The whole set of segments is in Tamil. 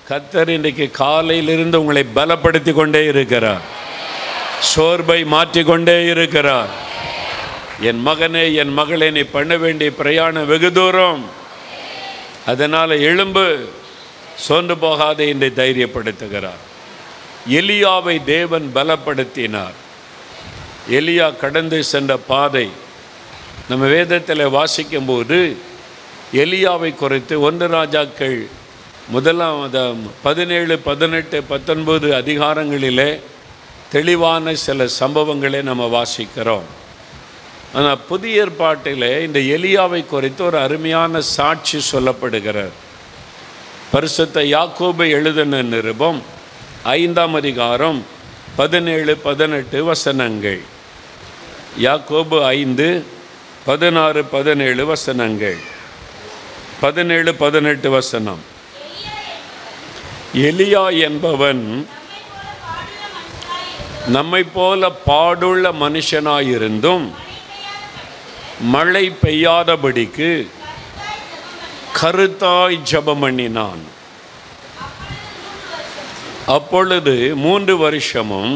கத்தர் இன்றைக்கு காலையிலிருந்து உங்களை பலப்படுத்தி கொண்டே இருக்கிறார் சோர்வை மாற்றிக்கொண்டே இருக்கிறார் என் மகனே என் மகளே நீ பண்ண வேண்டிய பிரயாணம் வெகு தூரம் அதனால் எழும்பு சோர்ந்து போகாதே என்று தைரியப்படுத்துகிறார் எலியாவை தேவன் பலப்படுத்தினார் எலியா கடந்து சென்ற பாதை நம்ம வேதத்தில் வாசிக்கும்போது எலியாவை குறித்து ஒன்று ராஜாக்கள் முதலாம் அத பதினேழு பதினெட்டு பத்தொன்பது அதிகாரங்களிலே தெளிவான சில சம்பவங்களை நம்ம வாசிக்கிறோம் ஆனால் புதிய ஏற்பாட்டில் இந்த எலியாவை குறித்து ஒரு அருமையான சாட்சி சொல்லப்படுகிறார் பரிசுத்த யாக்கோபை எழுதின நிருபம் ஐந்தாம் அதிகாரம் பதினேழு பதினெட்டு வசனங்கள் யாக்கோபு ஐந்து பதினாறு பதினேழு வசனங்கள் பதினேழு பதினெட்டு வசனம் எலியா என்பவன் நம்மை போல பாடுள்ள மனுஷனாயிருந்தும் மழை பெய்யாதபடிக்கு கருத்தாய் ஜெபம் பண்ணினான் அப்பொழுது மூன்று வருஷமும்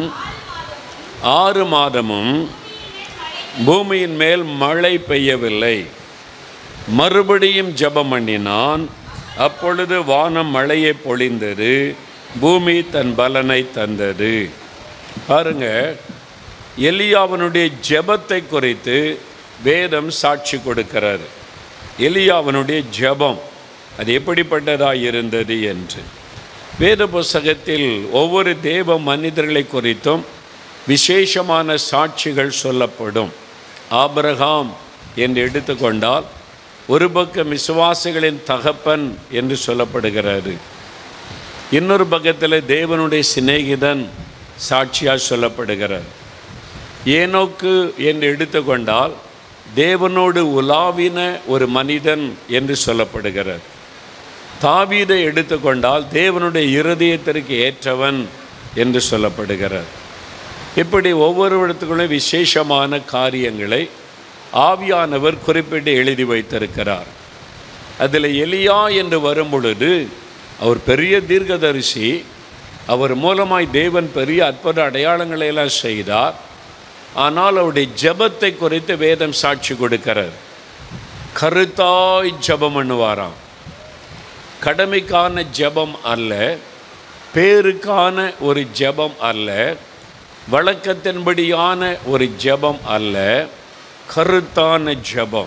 ஆறு மாதமும் பூமியின் மேல் மழை பெய்யவில்லை மறுபடியும் ஜெபம் பண்ணினான் அப்பொழுது வானம் மழையை பொழிந்தது பூமி தன் பலனை தந்தது பாருங்க எலியாவனுடைய ஜெபத்தை குறித்து வேதம் சாட்சி கொடுக்கிறார் எலியாவனுடைய ஜெபம் அது எப்படிப்பட்டதாக இருந்தது என்று வேத புஸ்தகத்தில் ஒவ்வொரு தேவ மனிதர்களை குறித்தும் விசேஷமான சாட்சிகள் சொல்லப்படும் ஆபிரகாம் என்று எடுத்துக்கொண்டால் ஒரு பக்கம் விசுவாசிகளின் தகப்பன் என்று சொல்லப்படுகிறது இன்னொரு பக்கத்தில் தேவனுடைய சிநேகிதன் சாட்சியாக சொல்லப்படுகிறார் ஏனோக்கு என்று எடுத்துக்கொண்டால் தேவனோடு உலாவின ஒரு மனிதன் என்று சொல்லப்படுகிறார் தாவீதை எடுத்துக்கொண்டால் தேவனுடைய இருதயத்திற்கு ஏற்றவன் என்று சொல்லப்படுகிறார் இப்படி ஒவ்வொரு இடத்துக்குள்ளும் விசேஷமான காரியங்களை ஆவியானவர் குறிப்பிட்டு எழுதி வைத்திருக்கிறார் அதில் எலியா என்று வரும் பொழுது அவர் பெரிய தீர்க்கதரிசி அவர் மூலமாய் தேவன் பெரிய அற்புத அடையாளங்களை எல்லாம் செய்தார் ஆனால் அவருடைய ஜெபத்தை குறித்து வேதம் சாட்சி கொடுக்கிறார் கருத்தாய் ஜெபம் பண்ணுவாராம் கடமைக்கான ஜெபம் அல்ல பேருக்கான ஒரு ஜெபம் அல்ல வழக்கத்தின்படியான ஒரு ஜெபம் அல்ல கருத்தான ஜெபம்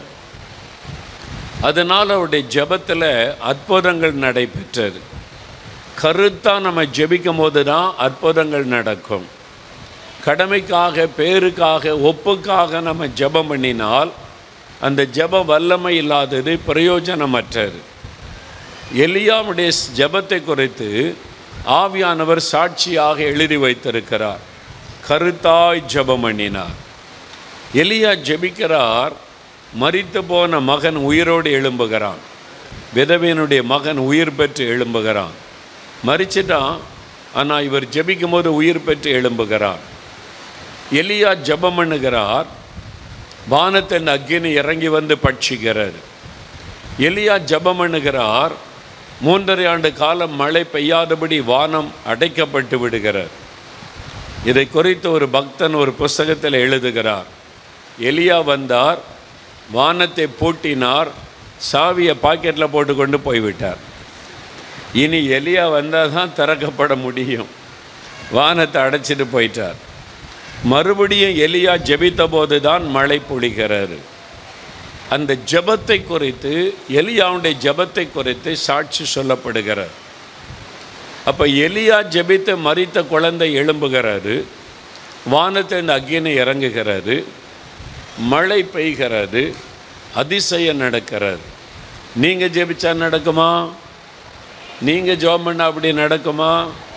அதனால் அவருடைய ஜெபத்தில் அற்புதங்கள் நடைபெற்றது கருத்தாக நம்ம ஜெபிக்கும் போது தான் அற்புதங்கள் நடக்கும் கடமைக்காக பேருக்காக ஒப்புக்காக நம்ம ஜெபம் பண்ணினால் அந்த ஜெபம் வல்லமை இல்லாதது பிரயோஜனமற்றது எலியாவுடைய ஜெபத்தை குறித்து ஆவியானவர் சாட்சியாக எழுதி வைத்திருக்கிறார் கருத்தாய் ஜெபம் பண்ணினார் எலியா ஜெபிக்கிறார் மரித்து போன மகன் உயிரோடு எழும்புகிறான் விதவையனுடைய மகன் உயிர் பெற்று எழும்புகிறான் மறிச்சிட்டான் ஆனால் இவர் ஜெபிக்கும் போது உயிர் பெற்று எழும்புகிறார் எலியா ஜெபம் பண்ணுகிறார் வானத்தின் அக்கினி இறங்கி வந்து பட்சிக்கிறார் எலியா ஜெபம் பண்ணுகிறார் மூன்றரை ஆண்டு காலம் மழை பெய்யாதபடி வானம் அடைக்கப்பட்டு விடுகிறார் இதை குறித்து ஒரு பக்தன் ஒரு புஸ்தகத்தில் எழுதுகிறார் எலியா வந்தார் வானத்தை பூட்டினார் சாவியை பாக்கெட்டில் போட்டுக்கொண்டு போய்விட்டார் இனி எலியா வந்தால் தான் திறக்கப்பட முடியும் வானத்தை அடைச்சிட்டு போயிட்டார் மறுபடியும் எலியா ஜெபித்த போது தான் மழை பொழிகிறாரு அந்த ஜெபத்தை குறித்து எலியாவுடைய ஜெபத்தை குறித்து சாட்சி சொல்லப்படுகிறார் அப்போ எலியா ஜெபித்து மறித்த குழந்தை எழும்புகிறாரு வானத்தின் அக்கினி இறங்குகிறாரு மழை பெய்கிறது அதிசயம் நடக்கிறது நீங்கள் ஜெபிச்சா நடக்குமா நீங்கள் ஜோம் பண்ண அப்படி நடக்குமா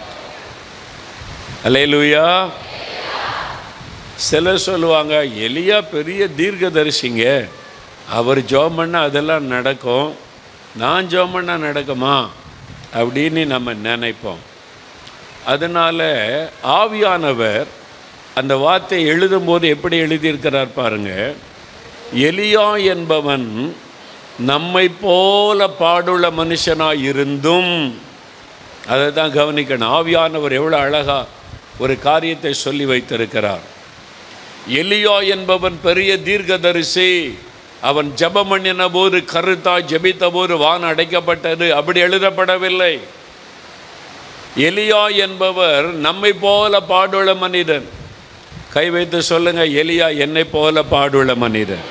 அலையலூயா சிலர் சொல்லுவாங்க எலியா பெரிய தீர்க்கதரிசிங்க அவர் ஜோம் பண்ணால் அதெல்லாம் நடக்கும் நான் ஜோம் பண்ணால் நடக்குமா அப்படின்னு நம்ம நினைப்போம் அதனால் ஆவியானவர் அந்த வார்த்தை எழுதும்போது எப்படி எழுதியிருக்கிறார் பாருங்க எலியா என்பவன் நம்மை போல பாடுள்ள மனுஷனாய் இருந்தும் அதை தான் கவனிக்கணும் ஆவியானவர் எவ்வளோ அழகா ஒரு காரியத்தை சொல்லி வைத்திருக்கிறார் எலியா என்பவன் பெரிய தீர்க்கதரிசி அவன் ஜெபம் பண்ணின போது கருத்தாய் ஜெபித்த போது வான் அடைக்கப்பட்டது அப்படி எழுதப்படவில்லை எலியா என்பவர் நம்மை போல பாடுள்ள மனிதன் கை வைத்து சொல்லுங்க எலியா என்னை போல பாடுள்ள மனிதன்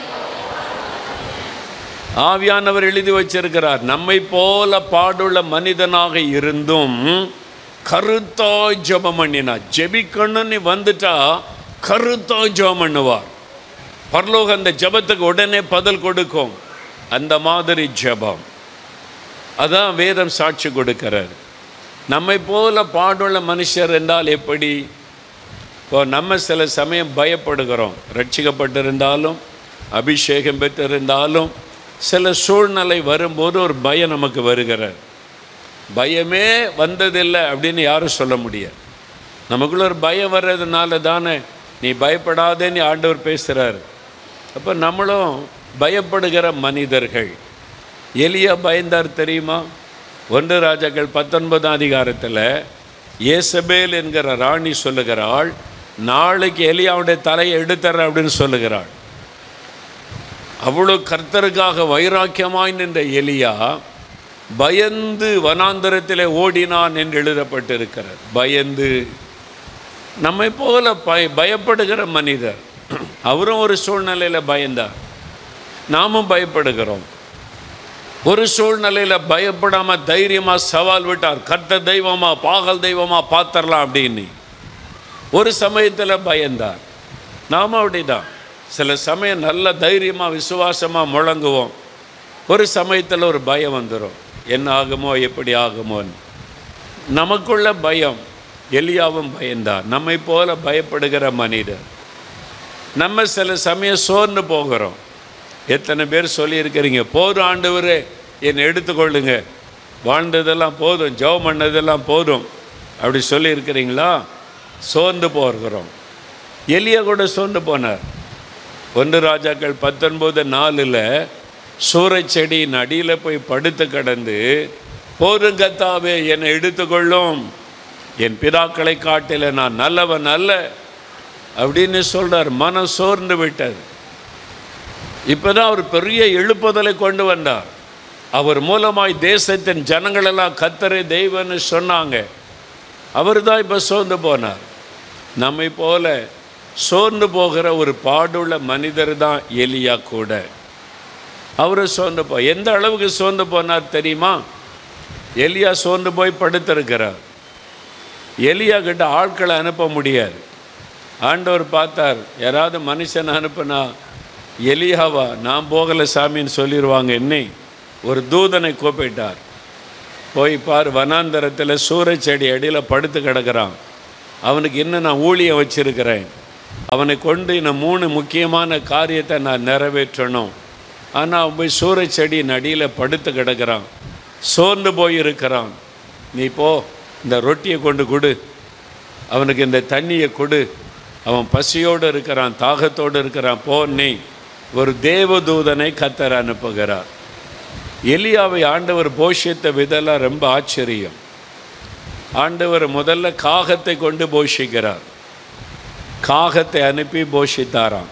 ஆவியானவர் எழுதி வச்சிருக்கிறார் நம்மை போல பாடுள்ள மனிதனாக இருந்தும் கருத்தாய் ஜெபம் பண்ணினா ஜெபிக்கணும்னு வந்துட்டா கருத்தாய் ஜெபம் பண்ணுவார் பரலோக அந்த ஜெபத்துக்கு உடனே பதில் கொடுக்கும் அந்த மாதிரி ஜெபம் அதான் வேதம் சாட்சி கொடுக்கிறார் நம்மை போல பாடுள்ள மனுஷர் என்றால் எப்படி இப்போ நம்ம சில சமயம் பயப்படுகிறோம் ரட்சிக்கப்பட்டிருந்தாலும் அபிஷேகம் பெற்றிருந்தாலும் சில சூழ்நிலை வரும்போது ஒரு பயம் நமக்கு வருகிறது பயமே வந்ததில்லை அப்படின்னு யாரும் சொல்ல முடியாது நமக்குள்ள ஒரு பயம் வர்றதுனால தானே நீ பயப்படாதேன்னு ஆண்டவர் பேசுகிறார் அப்போ நம்மளும் பயப்படுகிற மனிதர்கள் எலியா பயந்தார் தெரியுமா ஒன்று ராஜாக்கள் பத்தொன்பதாம் அதிகாரத்தில் ஏசபேல் என்கிற ராணி சொல்லுகிறாள் நாளைக்கு எலியாவுடைய தலையை எடுத்துறேன் அப்படின்னு சொல்லுகிறாள் அவ்வளோ கர்த்தருக்காக வைராக்கியமாய் நின்ற எலியா பயந்து வனாந்தரத்திலே ஓடினான் என்று எழுதப்பட்டிருக்கிறார் பயந்து நம்மை போல பய பயப்படுகிற மனிதர் அவரும் ஒரு சூழ்நிலையில் பயந்தார் நாமும் பயப்படுகிறோம் ஒரு சூழ்நிலையில் பயப்படாமல் தைரியமாக சவால் விட்டார் கர்த்த தெய்வமா பாகல் தெய்வமா பார்த்துடலாம் அப்படின்னு ஒரு சமயத்தில் பயந்தார் நாம அப்படிதான் சில சமயம் நல்ல தைரியமாக விசுவாசமாக முழங்குவோம் ஒரு சமயத்தில் ஒரு பயம் வந்துடும் என்ன ஆகுமோ எப்படி ஆகுமோன்னு நமக்குள்ள பயம் எலியாவும் பயந்தார் நம்மை போல பயப்படுகிற மனிதர் நம்ம சில சமயம் சோர்ந்து போகிறோம் எத்தனை பேர் சொல்லியிருக்கிறீங்க போதும் ஆண்டவரே என்னை எடுத்துக்கொள்ளுங்க வாழ்ந்ததெல்லாம் போதும் ஜெபம் பண்ணதெல்லாம் போதும் அப்படி சொல்லியிருக்கிறீங்களா சோர்ந்து போகிறோம் எலியா கூட சோர்ந்து போனார் ஒன்று ராஜாக்கள் பத்தொன்பது நாலில் சூறைச் செடியின் அடியில் போய் படுத்து கிடந்து போதும் கத்தாவே என்னை எடுத்துக்கொள்ளும் என் பிதாக்களை காட்டில நான் நல்லவன் அல்ல அப்படின்னு சொல்றார் மனம் சோர்ந்து விட்டது இப்போதான் அவர் பெரிய எழுப்புதலை கொண்டு வந்தார் அவர் மூலமாய் தேசத்தின் ஜனங்களெல்லாம் கத்தரை தெய்வன்னு சொன்னாங்க அவர் தான் இப்போ சோர்ந்து போனார் நம்மை போல சோர்ந்து போகிற ஒரு பாடுள்ள மனிதர் தான் எலியா கூட அவரு சோர்ந்து போ எந்த அளவுக்கு சோர்ந்து போனார் தெரியுமா எலியா சோர்ந்து போய் படுத்திருக்கிறார் எலியா கிட்ட ஆட்களை அனுப்ப முடியாது ஆண்டவர் பார்த்தார் யாராவது மனுஷன் அனுப்புனா எலியாவா நான் போகலை சாமின்னு சொல்லிடுவாங்க என்னை ஒரு தூதனை கூப்பிட்டார் போய் பார் வனாந்தரத்தில் சூறைச் செடி அடியில் படுத்து கிடக்கிறான் அவனுக்கு இன்னும் நான் ஊழியம் வச்சிருக்கிறேன் அவனை கொண்டு இந்த மூணு முக்கியமான காரியத்தை நான் நிறைவேற்றணும் ஆனால் அவன் போய் சூறைச் செடியின் அடியில் படுத்து கிடக்கிறான் சோர்ந்து போய் இருக்கிறான் நீ போ இந்த ரொட்டியை கொண்டு கொடு அவனுக்கு இந்த தண்ணியை கொடு அவன் பசியோடு இருக்கிறான் தாகத்தோடு இருக்கிறான் போ நீ ஒரு தேவதூதனை கத்தர் அனுப்புகிறார் எலியாவை ஆண்டவர் போஷித்த விதெல்லாம் ரொம்ப ஆச்சரியம் ஆண்டவர் முதல்ல காகத்தை கொண்டு போஷிக்கிறார் காகத்தை அனுப்பி போஷித்தாராம்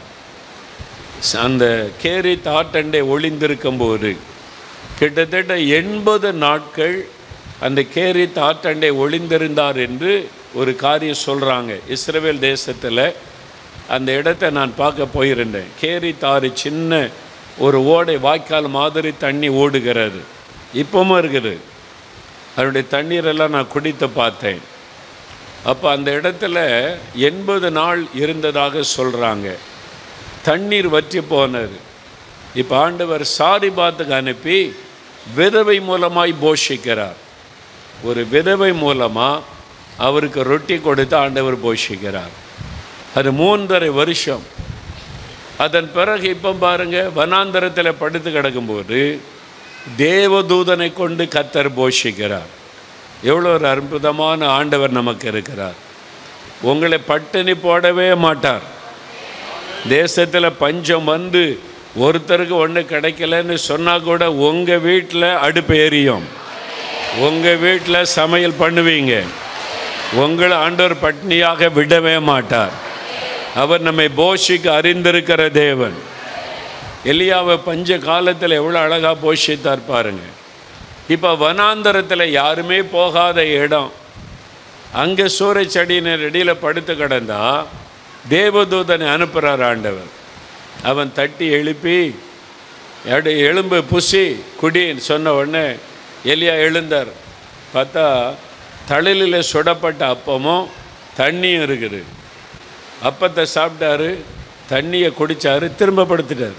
அந்த கேரி தாட்டண்டை ஒளிந்திருக்கும் போது கிட்டத்தட்ட எண்பது நாட்கள் அந்த கேரி தாட்டண்டை ஒளிந்திருந்தார் என்று ஒரு காரியம் சொல்கிறாங்க இஸ்ரேல் தேசத்தில் அந்த இடத்தை நான் பார்க்க போயிருந்தேன் கேரி தாறு சின்ன ஒரு ஓடை வாய்க்கால் மாதிரி தண்ணி ஓடுகிறது இப்பவும் இருக்குது அதனுடைய தண்ணீரெல்லாம் நான் குடித்து பார்த்தேன் அப்போ அந்த இடத்துல எண்பது நாள் இருந்ததாக சொல்கிறாங்க தண்ணீர் வற்றி போனது இப்போ ஆண்டவர் சாரிபாத்துக்கு அனுப்பி விதவை மூலமாய் போஷிக்கிறார் ஒரு விதவை மூலமாக அவருக்கு ரொட்டி கொடுத்து ஆண்டவர் போஷிக்கிறார் அது மூன்றரை வருஷம் அதன் பிறகு இப்போ பாருங்க வனாந்தரத்தில் படுத்து கிடக்கும்போது தேவதூதனை கொண்டு கத்தர் போஷிக்கிறார் எவ்வளோ ஒரு அற்புதமான ஆண்டவர் நமக்கு இருக்கிறார் உங்களை பட்டினி போடவே மாட்டார் தேசத்தில் பஞ்சம் வந்து ஒருத்தருக்கு ஒன்று கிடைக்கலன்னு சொன்னால் கூட உங்கள் வீட்டில் அடுப்பு எரியும் உங்கள் வீட்டில் சமையல் பண்ணுவீங்க உங்களை ஆண்டவர் பட்னியாக விடவே மாட்டார் அவர் நம்மை போஷிக்க அறிந்திருக்கிற தேவன் எலியாவை பஞ்ச காலத்தில் எவ்வளோ அழகாக போஷித்தார் பாருங்க இப்போ வனாந்தரத்தில் யாருமே போகாத இடம் அங்கே சூறை செடியினர் இடையில் படுத்து கிடந்தா தேவதூதனை அனுப்புகிறார் ஆண்டவர் அவன் தட்டி எழுப்பி எடு எலும்பு புசி குடின்னு சொன்ன உடனே எலியா எழுந்தார் பார்த்தா தழலில் சுடப்பட்ட அப்பமும் தண்ணியும் இருக்குது அப்பத்தை சாப்பிட்டாரு தண்ணியை குடித்தாரு திரும்ப படுத்துட்டார்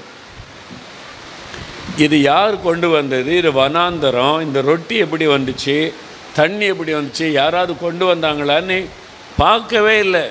இது யார் கொண்டு வந்தது இது வனாந்தரம் இந்த ரொட்டி எப்படி வந்துச்சு தண்ணி எப்படி வந்துச்சு யாராவது கொண்டு வந்தாங்களான்னு பார்க்கவே இல்லை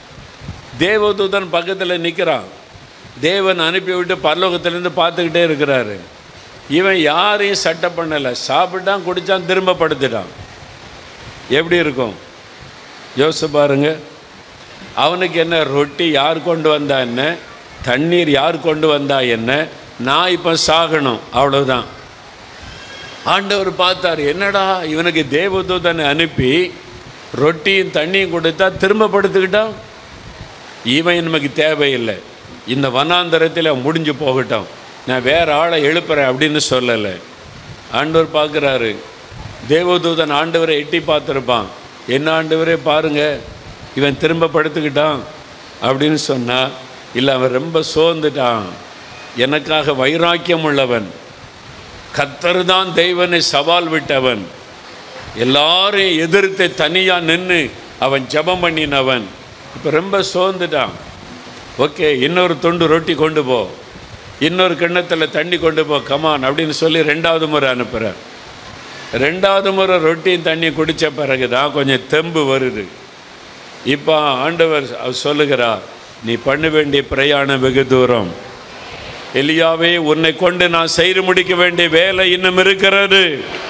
தேவதூதன் பக்கத்தில் நிற்கிறான் தேவன் அனுப்பி விட்டு பரலோகத்திலேருந்து பார்த்துக்கிட்டே இருக்கிறாரு இவன் யாரையும் சட்டை பண்ணலை சாப்பிட்டான் குடித்தான் திரும்ப படுத்துட்டான் எப்படி இருக்கும் யோசிச்சு பாருங்க அவனுக்கு என்ன ரொட்டி யார் கொண்டு வந்தா என்ன தண்ணீர் யார் கொண்டு வந்தா என்ன நான் இப்போ சாகணும் அவ்வளவுதான் ஆண்டவர் பார்த்தார் என்னடா இவனுக்கு தேவதூதனை அனுப்பி ரொட்டியும் தண்ணியும் கொடுத்தா திரும்ப படுத்துக்கிட்டான் இவன் நமக்கு தேவையில்லை இந்த வனாந்தரத்தில் அவன் முடிஞ்சு போகட்டும் நான் வேற ஆளை எழுப்புறேன் அப்படின்னு சொல்லலை ஆண்டவர் பார்க்குறாரு தேவதூதன் ஆண்டவரை எட்டி பார்த்துருப்பான் என்ன ஆண்டவரே பாருங்க இவன் திரும்ப படுத்துக்கிட்டான் அப்படின்னு சொன்னா இல்லை அவன் ரொம்ப சோர்ந்துட்டான் எனக்காக வைராக்கியம் உள்ளவன் கத்தர் தான் தெய்வனை சவால் விட்டவன் எல்லாரையும் எதிர்த்து தனியாக நின்று அவன் ஜெபம் பண்ணினவன் இப்போ ரொம்ப சோர்ந்துட்டான் ஓகே இன்னொரு துண்டு ரொட்டி கொண்டு போ இன்னொரு கிண்ணத்தில் தண்ணி கொண்டு போ கமான் அப்படின்னு சொல்லி ரெண்டாவது முறை அனுப்புகிறார் ரெண்டாவது முறை ரொட்டியும் தண்ணி குடித்த பிறகு தான் கொஞ்சம் தெம்பு வருது இப்போ ஆண்டவர் அவர் சொல்லுகிறார் நீ பண்ண வேண்டிய பிரயாணம் வெகு தூரம் எலியாவே உன்னை கொண்டு நான் செய்து முடிக்க வேண்டிய வேலை இன்னும் இருக்கிறது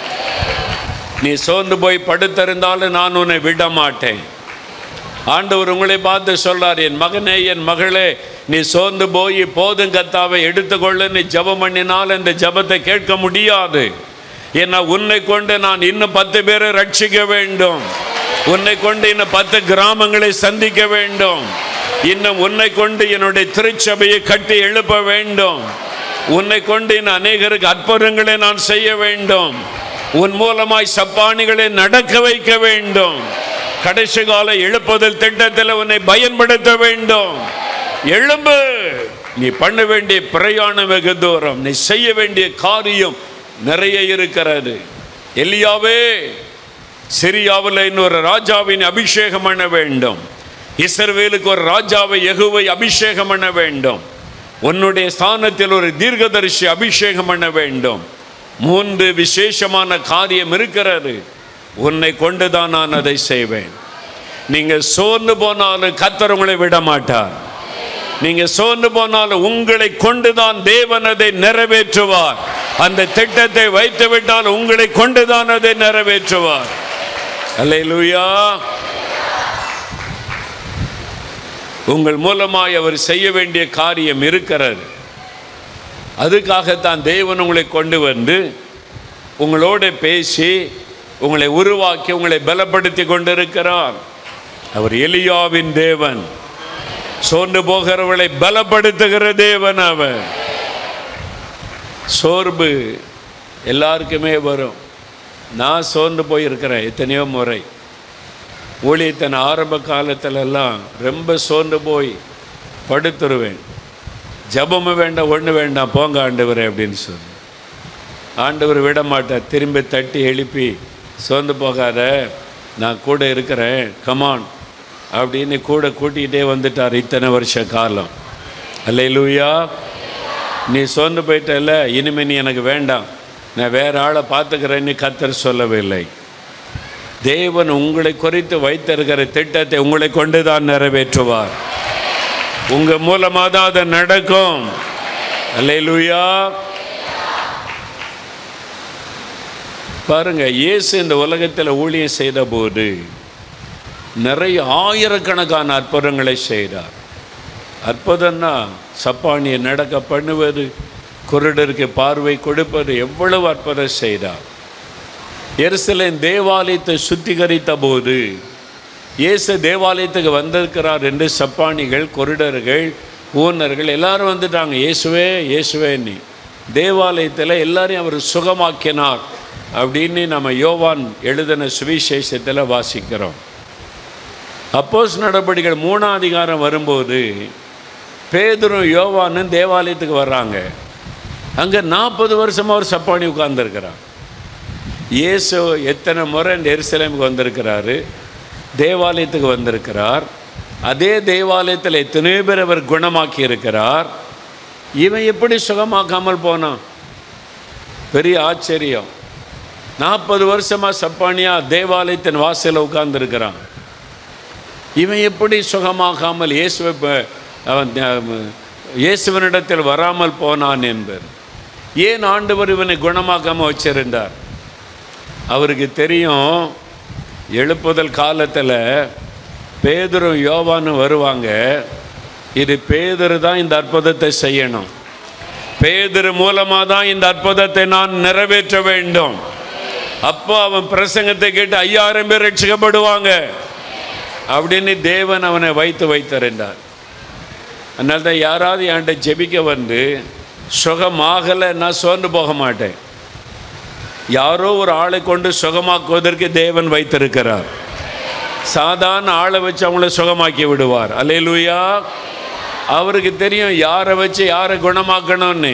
நீ சோர்ந்து போய் படுத்திருந்தாலும் நான் உன்னை விட மாட்டேன் ஆண்டவர் உங்களை பார்த்து சொல்றார் என் மகனே என் மகளே நீ சோர்ந்து போய் போதும் கத்தாவை எடுத்துக்கொள்ளு நீ ஜெபம் பண்ணினால் இந்த ஜெபத்தை கேட்க முடியாது ஏன்னா உன்னை கொண்டு நான் இன்னும் பத்து பேரை ரட்சிக்க வேண்டும் உன்னை கொண்டு இன்னும் பத்து கிராமங்களை சந்திக்க வேண்டும் இன்னும் உன்னை கொண்டு என்னுடைய திருச்சபையை கட்டி எழுப்ப வேண்டும் உன்னை கொண்டு இன்னும் அநேகருக்கு அற்புதங்களை நான் செய்ய வேண்டும் உன் மூலமாய் சப்பானிகளை நடக்க வைக்க வேண்டும் கடைசி கால எழுப்புதல் திட்டத்தில் உன்னை பயன்படுத்த வேண்டும் எழும்பு நீ பண்ண வேண்டிய பிரயாணம் வெகு தூரம் நீ செய்ய வேண்டிய காரியம் நிறைய இருக்கிறது எலியாவே சிரியாவில் இன்னொரு ராஜாவின் அபிஷேகம் பண்ண வேண்டும் இஸ்ரவேலுக்கு ஒரு ராஜாவை எகுவை அபிஷேகம் பண்ண வேண்டும் உன்னுடைய ஸ்தானத்தில் ஒரு தீர்க்கதரிசி அபிஷேகம் பண்ண வேண்டும் மூன்று விசேஷமான காரியம் இருக்கிறது உன்னை கொண்டுதான் நான் அதை செய்வேன் நீங்க சோர்ந்து போனாலும் கத்தர் உங்களை விட மாட்டார் நீங்க சோர்ந்து போனாலும் உங்களை கொண்டுதான் தேவன் அதை நிறைவேற்றுவார் அந்த திட்டத்தை வைத்து விட்டால் உங்களை கொண்டுதான் அதை நிறைவேற்றுவார் அல்லேலூயா உங்கள் மூலமாய் அவர் செய்ய வேண்டிய காரியம் இருக்கிறது அதுக்காகத்தான் தேவன் உங்களை கொண்டு வந்து உங்களோட பேசி உங்களை உருவாக்கி உங்களை பலப்படுத்தி கொண்டிருக்கிறார் அவர் எலியாவின் தேவன் சோர்ந்து போகிறவர்களை பலப்படுத்துகிற தேவன் அவர் சோர்வு எல்லாருக்குமே வரும் நான் சோர்ந்து போயிருக்கிறேன் எத்தனையோ முறை ஊழியத்தின் ஆரம்ப காலத்திலெல்லாம் ரொம்ப சோர்ந்து போய் படுத்துருவேன் ஜபமும் வேண்டாம் ஒன்று வேண்டாம் போங்க ஆண்டவரே அப்படின்னு சொல்லி ஆண்டவர் விட மாட்டார் திரும்பி தட்டி எழுப்பி சோர்ந்து போகாத நான் கூட இருக்கிறேன் கமான் அப்படின்னு கூட கூட்டிகிட்டே வந்துட்டார் இத்தனை வருஷ காலம் அல்லையிலூயா நீ சோர்ந்து போயிட்டல இனிமே நீ எனக்கு வேண்டாம் நான் வேற ஆளை பார்த்துக்கிறேன்னு கத்தர் சொல்லவில்லை தேவன் உங்களை குறித்து வைத்திருக்கிற திட்டத்தை உங்களை கொண்டு தான் நிறைவேற்றுவார் உங்க மூலமாக தான் அது நடக்கும் அல்லேலூயா பாருங்க இயேசு இந்த உலகத்தில் ஊழியம் செய்த போது நிறைய ஆயிரக்கணக்கான அற்புதங்களை செய்தார் அற்புதம்னா சப்பானியை நடக்க பண்ணுவது குருடருக்கு பார்வை கொடுப்பது எவ்வளவு அற்புதம் செய்தார் எருசலேம் தேவாலயத்தை சுத்திகரித்த போது இயேசு தேவாலயத்துக்கு வந்திருக்கிறார் என்று சப்பானிகள் கொரிடர்கள் ஊனர்கள் எல்லாரும் வந்துட்டாங்க இயேசுவே இயேசுவே நீ தேவாலயத்தில் எல்லாரையும் அவர் சுகமாக்கினார் அப்படின்னு நம்ம யோவான் எழுதின சுவிசேஷத்தில் வாசிக்கிறோம் அப்போஸ் நடவடிக்கைகள் மூணாம் அதிகாரம் வரும்போது பேதுரும் யோவானும் தேவாலயத்துக்கு வர்றாங்க அங்கே நாற்பது வருஷமாக ஒரு சப்பானி உட்கார்ந்துருக்கிறான் இயேசு எத்தனை முறை எருசலேமுக்கு வந்திருக்கிறாரு தேவாலயத்துக்கு வந்திருக்கிறார் அதே தேவாலயத்தில் எத்தனையோ பேர் அவர் குணமாக்கி இருக்கிறார் இவன் எப்படி சுகமாக்காமல் போனான் பெரிய ஆச்சரியம் நாற்பது வருஷமாக சப்பானியா தேவாலயத்தின் வாசலில் உட்கார்ந்துருக்கிறான் இவன் எப்படி சுகமாகாமல் இயேசுவை ப- அவன் அஹ், இயேசுவனிடத்தில் வராமல் போனான் என்பர் ஏன் ஆண்டவர் இவனை குணமாக்காமல் வச்சிருந்தார் அவருக்கு தெரியும் எழுப்புதல் காலத்தில் பேதுரும் யோவானும் வருவாங்க இது பேதுரு தான் இந்த அற்புதத்தை செய்யணும் பேதுரு மூலமாக தான் இந்த அற்புதத்தை நான் நிறைவேற்ற வேண்டும் அப்போ அவன் பிரசங்கத்தை கேட்டு ஐயாயிரம் பேர் ரட்சிக்கப்படுவாங்க அப்படின்னு தேவன் அவனை வைத்து வைத்திருந்தார் அதனால தான் யாராவது என்கிட்ட ஜெபிக்க வந்து சுகமாகலை நான் சோர்ந்து போக மாட்டேன் யாரோ ஒரு ஆளை கொண்டு சுகமாக்குவதற்கு தேவன் வைத்திருக்கிறார் சாதாரண ஆளை வச்சு அவங்கள சுகமாக்கி விடுவார் அல்லேலூயா அவருக்கு தெரியும் யாரை வச்சு யாரை குணமாக்கணும்னு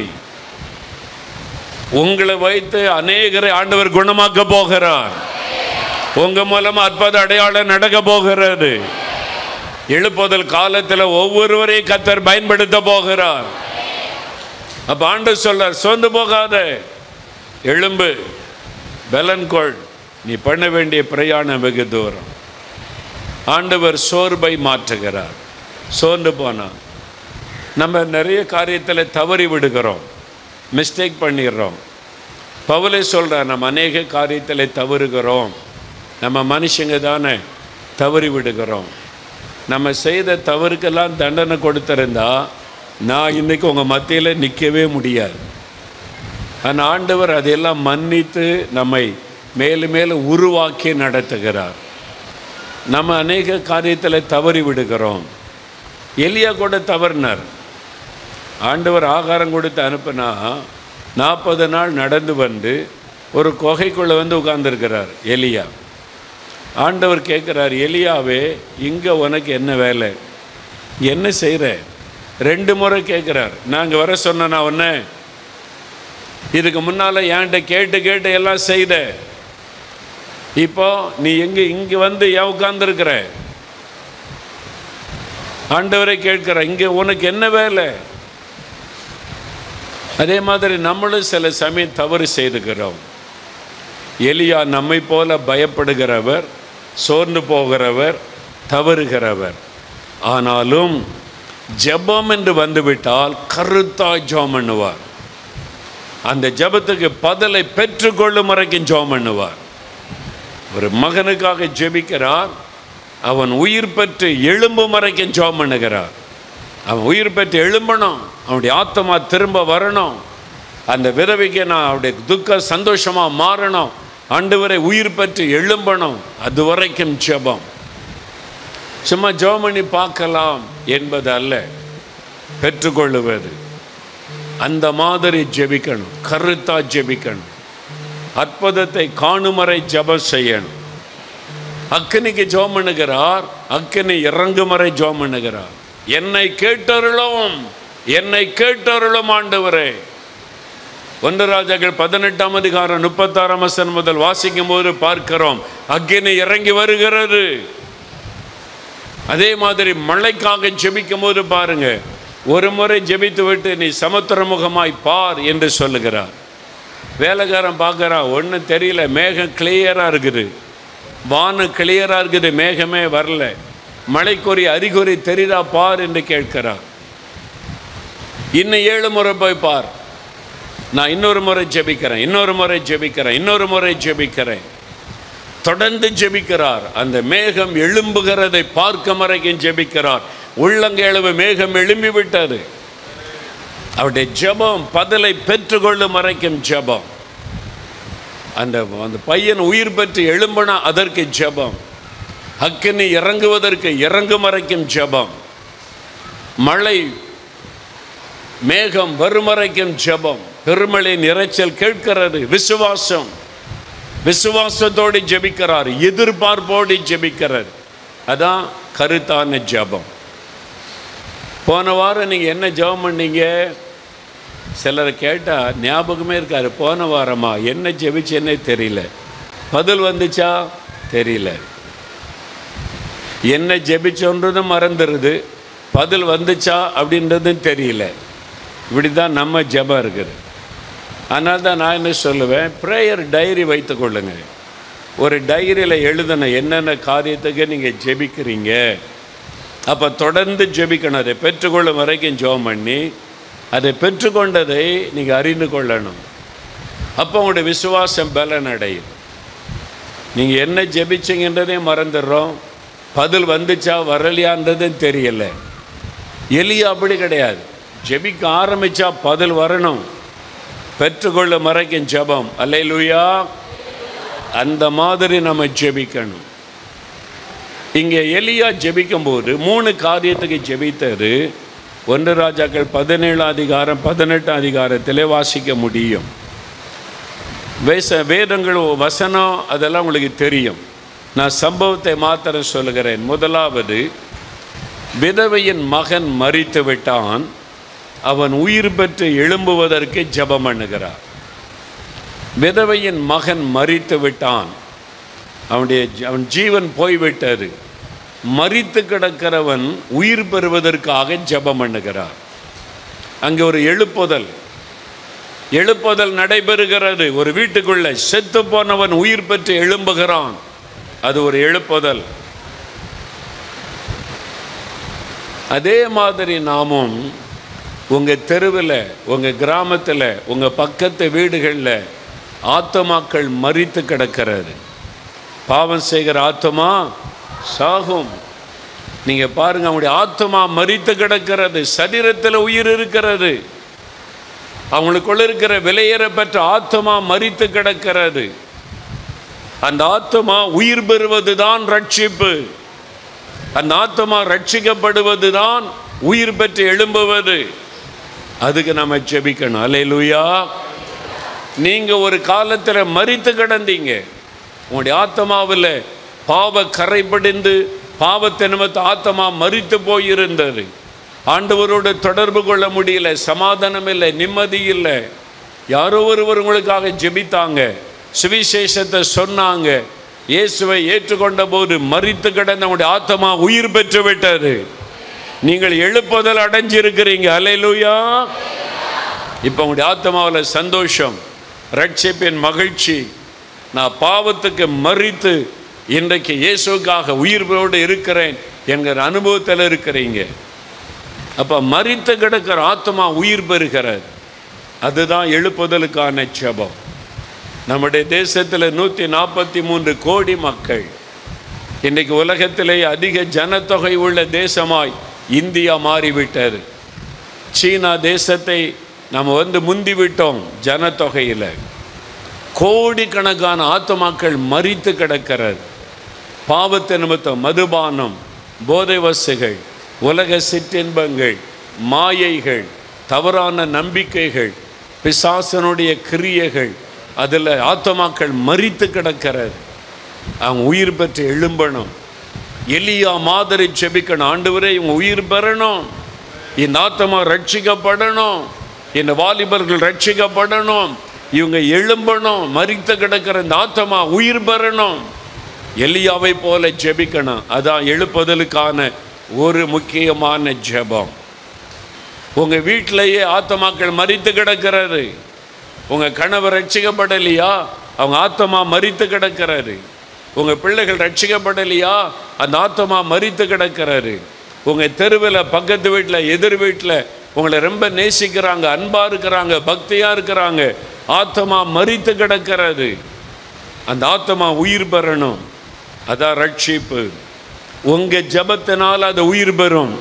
உங்களை வைத்து அநேகரை ஆண்டவர் குணமாக்க போகிறார் உங்க மூலமா அற்புத அடையாளம் நடக்க போகிறது எழுப்புதல் காலத்தில் ஒவ்வொருவரையும் கத்தர் பயன்படுத்த போகிறார் அப்ப ஆண்டு சொல்றார் சோர்ந்து போகாத எழும்பு பலன்கொள் நீ பண்ண வேண்டிய பிரயாணம் வெகு தூரம் ஆண்டவர் சோர்வை மாற்றுகிறார் சோர்ந்து போனான் நம்ம நிறைய காரியத்தில் தவறி விடுகிறோம் மிஸ்டேக் பண்ணிடுறோம் பவுலே சொல்கிறார் நம்ம அநேக காரியத்தில் தவறுகிறோம் நம்ம மனுஷங்க தானே தவறி விடுகிறோம் நம்ம செய்த தவறுக்கெல்லாம் தண்டனை கொடுத்திருந்தா நான் இன்னைக்கு உங்கள் மத்தியில் நிற்கவே முடியாது ஆனால் ஆண்டவர் அதையெல்லாம் மன்னித்து நம்மை மேலும் மேலும் உருவாக்கி நடத்துகிறார் நம்ம அநேக காரியத்தில் தவறி விடுகிறோம் எலியா கூட தவறினார் ஆண்டவர் ஆகாரம் கொடுத்து அனுப்புனா நாற்பது நாள் நடந்து வந்து ஒரு குகைக்குள்ளே வந்து உட்கார்ந்துருக்கிறார் எலியா ஆண்டவர் கேட்குறார் எலியாவே இங்கே உனக்கு என்ன வேலை என்ன செய்கிற ரெண்டு முறை கேட்குறார் நாங்கள் வர சொன்னா உன்ன இதுக்கு முன்னால் என்கிட்ட கேட்டு கேட்டு எல்லாம் செய்த இப்போ நீ எங்கே இங்கே வந்து ஏன் உட்கார்ந்துருக்கிற ஆண்டவரை கேட்கிற இங்கே உனக்கு என்ன வேலை அதே மாதிரி நம்மளும் சில சமயம் தவறு செய்துக்கிறோம் எலியா நம்மை போல பயப்படுகிறவர் சோர்ந்து போகிறவர் தவறுகிறவர் ஆனாலும் ஜெபம் என்று வந்துவிட்டால் கருத்தாய் ஜெபம் பண்ணுவார் அந்த ஜெபத்துக்கு பதிலை பெற்றுக்கொள்ளும் வரைக்கும் ஜெபம் பண்ணுவார் ஒரு மகனுக்காக ஜெபிக்கிறார் அவன் உயிர் பெற்று எழும்பும் வரைக்கும் ஜெபம் பண்ணுகிறார் அவன் உயிர் பெற்று எழும்பணும் அவனுடைய ஆத்மா திரும்ப வரணும் அந்த விதவைக்கு நான் அவருடைய துக்க சந்தோஷமாக மாறணும் ஆண்டவரை உயிர் பெற்று எழும்பணும் அது வரைக்கும் ஜெபம் சும்மா ஜெபம் பண்ணி பார்க்கலாம் என்பது அல்ல பெற்றுக்கொள்ளுவது அந்த மாதிரி ஜெபிக்கணும் கருத்தா ஜெபிக்கணும் அற்புதத்தை காணும் வரை ஜெபம் செய்யணும் அக்கனிக்கு ஜெபம் பண்ணுகிறார் அக்கனி இறங்கும் வரை ஜெபம் பண்ணுகிறார் என்னை கேட்டருளும் என்னை கேட்டருளும் ஆண்டவரே ஒன்று ராஜாக்கள் பதினெட்டாம் அதிகாரம் முப்பத்தாறாம் வசனம் முதல் வாசிக்கும் போது பார்க்கிறோம் அக்கினி இறங்கி வருகிறது அதே மாதிரி மழைக்காக ஜெபிக்கும் போது பாருங்க ஒரு முறை ஜெபித்து விட்டு நீ சமுத்திரமுகமாய் பார் என்று சொல்லுகிறார் வேலைக்காரன் பார்க்குறான் ஒன்றும் தெரியல மேகம் கிளியராக இருக்குது வானம் கிளியராக இருக்குது மேகமே வரல மழைக்குறி அறிகுறி தெரியுதா பார் என்று கேட்கிறார் இன்னும் ஏழு முறை போய் பார் நான் இன்னொரு முறை ஜெபிக்கிறேன் இன்னொரு முறை ஜெபிக்கிறேன் இன்னொரு முறை ஜெபிக்கிறேன் தொடர்ந்து ஜெபிக்கிறார் அந்த மேகம் எழும்புகிறதை பார்க்க வரைக்கும் ஜெபிக்கிறார் உள்ளங்கெழுவு மேகம் எழும்பி விட்டது அவருடைய ஜெபம் பதிலை பெற்றுக்கொள்ளும் வரைக்கும் ஜெபம் அந்த அந்த பையன் உயிர் பெற்று எழும்பினா அதற்கு ஜெபம் அக்கினி இறங்குவதற்கு இறங்கும் வரைக்கும் ஜெபம் மழை மேகம் வரும் வரைக்கும் ஜெபம் பெருமழையின் இரைச்சல் கேட்கிறது விசுவாசம் விசுவாசத்தோடு ஜெபிக்கிறார் எதிர்பார்ப்போடு ஜெபிக்கிறார் அதான் கருத்தான ஜெபம் போன வாரம் நீங்கள் என்ன ஜெபம் பண்ணீங்க சிலரை கேட்டால் ஞாபகமே இருக்காரு போன வாரமா என்ன ஜெபிச்சேன்னே தெரியல பதில் வந்துச்சா தெரியல என்ன ஜெபிச்சோன்றதும் மறந்துடுது பதில் வந்துச்சா அப்படின்றதும் தெரியல இப்படி தான் நம்ம ஜெபம் இருக்குது அதனால தான் நான் என்ன சொல்லுவேன் ப்ரேயர் டைரி வைத்து கொள்ளுங்க ஒரு டைரியில் எழுதின என்னென்ன காரியத்துக்கு நீங்கள் ஜெபிக்கிறீங்க அப்போ தொடர்ந்து ஜெபிக்கணும் அதை பெற்றுக்கொள்ளும் வரைக்கும் ஜெபம் பண்ணி அதை பெற்றுக்கொண்டதை நீங்கள் அறிந்து கொள்ளணும் அப்போ உங்களுடைய விசுவாசம் பலன் அடையும் நீங்கள் என்ன ஜெபிச்சிங்கன்றதே மறந்துடுறோம் பதில் வந்துச்சா வரலையான்றதும் தெரியல எலியா அப்படி கிடையாது ஜெபிக்க ஆரம்பித்தா பதில் வரணும் பெற்றுக்கொள்ளும் வரைக்கும் ஜெபம் அல்லையிலுயா அந்த மாதிரி நம்ம ஜெபிக்கணும் இங்கே எலியா ஜெபிக்கும்போது மூணு காரியத்துக்கு ஜெபித்தாரு ஒன்று ராஜாக்கள் பதினேழு அதிகாரம் பதினெட்டு அதிகாரத்திலே வாசிக்க முடியும் வேச வேதங்கள் வசனம் அதெல்லாம் உங்களுக்கு தெரியும் நான் சம்பவத்தை மாத்திரம் சொல்லுகிறேன் முதலாவது விதவையின் மகன் மறித்து விட்டான் அவன் உயிர் பெற்று எழும்புவதற்கு ஜெபம் பண்ணுகிறார் விதவையின் மகன் மறித்து விட்டான் அவனுடைய ஜ- அவன் ஜீவன் போய்விட்டது மறித்து கிடக்கிறவன் உயிர் பெறுவதற்காக ஜெபம் பண்ணுகிறார் அங்கே ஒரு எழுப்புதல் எழுப்புதல் நடைபெறுகிறது ஒரு வீட்டுக்குள்ள செத்து போனவன் உயிர் பெற்று எழும்புகிறான் அது ஒரு எழுப்புதல் அதே மாதிரி நாமும் உங்கள் தெருவில் உங்கள் கிராமத்தில் உங்கள் பக்கத்து வீடுகளில் ஆத்மாக்கள் மறித்து கிடக்கிறது பாவம் செய்கிற ஆத்மா சாகும் நீங்கள் பாருங்க அவங்களுடைய ஆத்மா மறித்து கிடக்கிறது சரீரத்தில் உயிர் இருக்கிறது அவங்களுக்குள்ள இருக்கிற விலையேறப்பெற்ற ஆத்மா மறித்து கிடக்கிறது அந்த ஆத்மா உயிர் பெறுவது தான் ரட்சிப்பு அந்த ஆத்மா ரட்சிக்கப்படுவது தான் உயிர் பெற்று எழும்புவது அதுக்கு நம்ம ஜெபிக்கணும் அல்லேலூயா நீங்க ஒரு காலத்தில் மறித்து கிடந்தீங்க உங்களுடைய ஆத்மாவில் பாவ கரை படிந்து பாவத்தை நிமித்த ஆத்மா மறித்து போயிருந்தது ஆண்டவரோடு தொடர்பு கொள்ள முடியல சமாதானம் இல்லை நிம்மதி இல்லை யாரோ ஒருவர் உங்களுக்காக ஜெபித்தாங்க சுவிசேஷத்தை சொன்னாங்க இயேசுவை ஏற்றுக்கொண்ட போது மறித்து கிடந்த உங்களுடைய ஆத்மா உயிர் பெற்று விட்டது நீங்கள் எழுப்புதல் அடைஞ்சிருக்கிறீங்க அலையிலுயா இப்போ உங்களுடைய ஆத்மாவில் சந்தோஷம் ரட்சிப்பின் மகிழ்ச்சி நான் பாவத்துக்கு மறித்து இன்றைக்கு இயேசுக்காக உயிரோடு இருக்கிறேன் என்கிற அனுபவத்தில் இருக்கிறீங்க அப்போ மறித்து கிடக்கிற ஆத்மா உயிர் பெறுகிறது அதுதான் எழுப்புதலுக்கான ஜெபம் நம்முடைய தேசத்தில் நூற்றி நாற்பத்தி மூன்று கோடி மக்கள் இன்றைக்கு உலகத்திலே அதிக ஜனத்தொகை உள்ள தேசமாய் இந்தியா மாறிவிட்டது சீனா தேசத்தை நம்ம வந்து முந்தி விட்டோம் ஜனத்தொகையில் கோடிக்கணக்கான ஆத்மாக்கள் மறித்து கிடக்கிறது பாவத்தை நிமித்தம் மதுபானம் போதை வசுகள் உலக சிற்றின்பங்கள் மாயைகள் தவறான நம்பிக்கைகள் பிசாசனுடைய கிரியைகள் அதில் ஆத்மாக்கள் மறித்து கிடக்கிறது அவங்க உயிர் பெற்று எழும்பணும் எலியா மாதிரி செபிக்கணும் ஆண்டவரே இவங்க உயிர் பெறணும் இந்த ஆத்மா ரட்சிக்கப்படணும் இந்த வாலிபர்கள் ரட்சிக்கப்படணும் இவங்க எழும்பணும் மறித்து கிடக்கிற இந்த ஆத்மா உயிர் பெறணும் எலியாவை போல ஜெபிக்கணும் அதான் எழுப்புதலுக்கான ஒரு முக்கியமான ஜெபம் உங்க வீட்டிலேயே ஆத்மாக்கள் மறித்து கிடக்கிறது உங்க கணவர் ரட்சிக்கப்படலையா அவங்க ஆத்மா மறித்து கிடக்கிறாரு உங்க பிள்ளைகள் ரட்சிக்கப்படலையா அந்த ஆத்மா மறித்து கிடக்கிறாரு உங்க தெருவில் பக்கத்து வீட்டில் எதிர் வீட்டில் உங்களை ரொம்ப நேசிக்கிறாங்க அன்பா இருக்கிறாங்க பக்தியா இருக்கிறாங்க ஆத்மா மறித்து கிடக்கிறது அந்த ஆத்மா உயிர் பெறணும் அதான் ரட்சிப்பு உங்க ஜபத்தினால் அது உயிர் பெறும்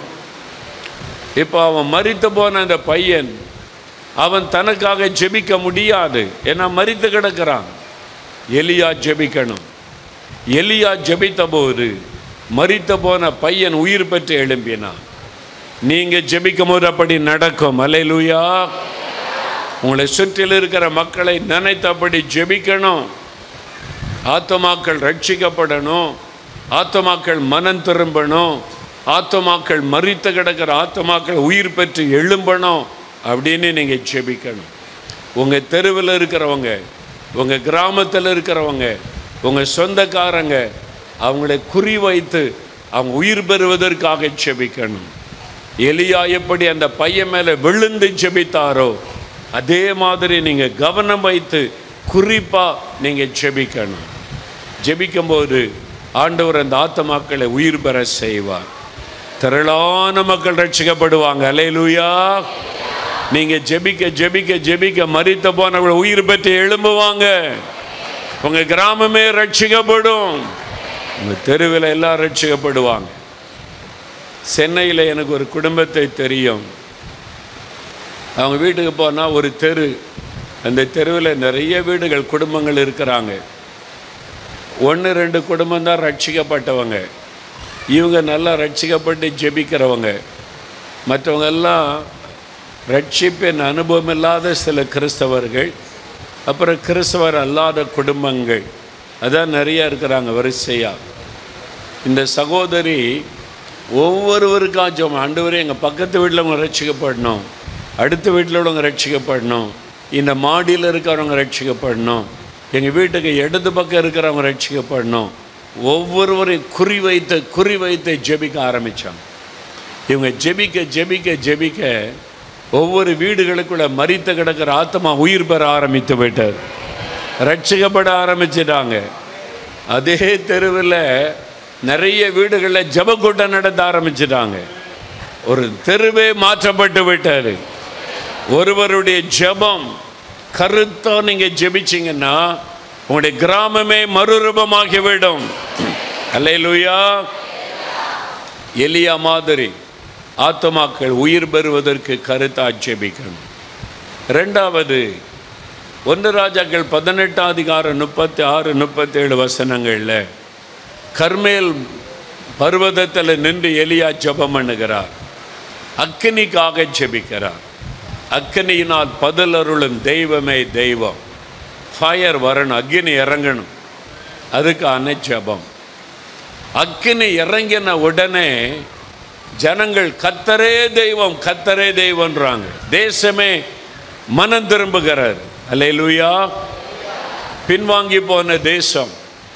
இப்போ அவன் மறித்து போன அந்த பையன் அவன் தனக்காக ஜெபிக்க முடியாது ஏன்னா மறித்து கிடக்கிறான் எலியா ஜெபிக்கணும் எலியா ஜெபித்தபோது மரித்த போன பையன் உயிர் பெற்று எழும்பினான் நீங்க ஜெபிக்கும் போது அப்படி நடக்கும் அல்லேலூயா உங்களை சுற்றில் இருக்கிற மக்களை நினைத்தபடி ஜெபிக்கணும் ஆத்துமாக்கள் ரட்சிக்கப்படணும் ஆத்துமாக்கள் மனம் திரும்பணும் ஆத்துமாக்கள் மறித்து கிடக்கிற ஆத்துமாக்கள் உயிர் பெற்று எழும்பணும் அப்படின்னு நீங்கள் ஜெபிக்கணும் உங்கள் தெருவில் இருக்கிறவங்க உங்கள் கிராமத்தில் இருக்கிறவங்க உங்கள் சொந்தக்காரங்க அவங்களை குறி வைத்து அவங்க உயிர் பெறுவதற்காக ஜெபிக்கணும் எலியா எப்படி அந்த பையன் மேலே விழுந்து ஜெபித்தாரோ அதே மாதிரி நீங்கள் கவனம் வைத்து குறிப்பாக நீங்கள் ஜெபிக்கணும் ஜெபிக்கும்போது ஆண்டவர் அந்த ஆத்மாக்களை உயிர் பெற செய்வார் திரளான மக்கள் ரட்சிக்கப்படுவாங்க அலையலூயா நீங்க ஜெபிக்க ஜெபிக்க ஜெபிக்க மரித்த போனவர்கள் உயிர் பெற்று எழும்புவாங்க உங்க கிராமமே ரட்சிக்கப்படும் உங்க தெருவில் எல்லாம் ரட்சிக்கப்படுவாங்க சென்னையில் எனக்கு ஒரு குடும்பத்தை தெரியும் அவங்க வீட்டுக்கு போனால் ஒரு தெரு அந்த தெருவில் நிறைய வீடுகள் குடும்பங்கள் இருக்கிறாங்க ஒன்று ரெண்டு குடும்பம் தான் ரட்சிக்கப்பட்டவங்க இவங்க நல்லா ரட்சிக்கப்பட்டு ஜெபிக்கிறவங்க மற்றவங்க எல்லாம் ரட்சிப்பின் அனுபவம் இல்லாத சில கிறிஸ்தவர்கள் அப்புறம் கிறிஸ்தவர் அல்லாத குடும்பங்கள் அதான் நிறைய இருக்கிறாங்க வரிசையாக இந்த சகோதரி ஒவ்வொருவருக்காச்சும் ஆண்டவரே எங்கள் பக்கத்து வீட்டில் அவங்க ரட்சிக்கப்படணும் அடுத்த வீட்டில் உள்ளவங்க ரட்சிக்கப்படணும் இந்த மாடியில் இருக்கிறவங்க ரட்சிக்கப்படணும் எங்கள் வீட்டுக்கு இடது பக்கம் இருக்கிறவங்க ரட்சிக்கப்படணும் ஒவ்வொருவரையும் குறி வைத்து குறி வைத்து ஜெபிக்க ஆரம்பித்தாங்க இவங்க ஜெபிக்க ஜெபிக்க ஜெபிக்க ஒவ்வொரு வீடுகளுக்குள்ள மரித்து கிடக்கிற ஆத்மா உயிர் பெற ஆரம்பித்து விட்டார் ரட்சிக்கப்பட ஆரம்பிச்சிட்டாங்க அதே தெருவில் நிறைய வீடுகளில் ஜெபக்கூட்டம் நடத்த ஆரம்பிச்சிட்டாங்க ஒரு தெருவே மாற்றப்பட்டு விட்டார் ஒருவருடைய ஜெபம் கருத்தா நீங்கள் ஜெபிச்சிங்கன்னா உங்களுடைய கிராமமே மறுரூபமாகிவிடும் அல்லேலூயா எலியா மாதிரி ஆத்மாக்கள் உயிர் பெறுவதற்கு கருத்தா ஜெபிக்கணும் ரெண்டாவது ஒன்று ராஜாக்கள் பதினெட்டாம் அதிகாரம் முப்பத்தி ஆறு முப்பத்தேழு வசனங்களில் கர்மேல் பர்வதத்தில் நின்று எலியா ஜெபம் பண்ணுகிறார் அக்கினிக்காக ஜெபிக்கிறார் அக்கினியினால் பதில் அருளும் தெய்வமே தெய்வம் ஃபயர் வரணும் அக்கினி இறங்கணும் அதுக்கான ஜெபம் அக்கினி இறங்கின உடனே ஜனங்கள் கத்தரே தெய்வம் கத்தரே தெய்வம்ன்றாங்க தேசமே மனம் திரும்புகிறார் அல்லேலூயா பின்வாங்கி போன தேசம்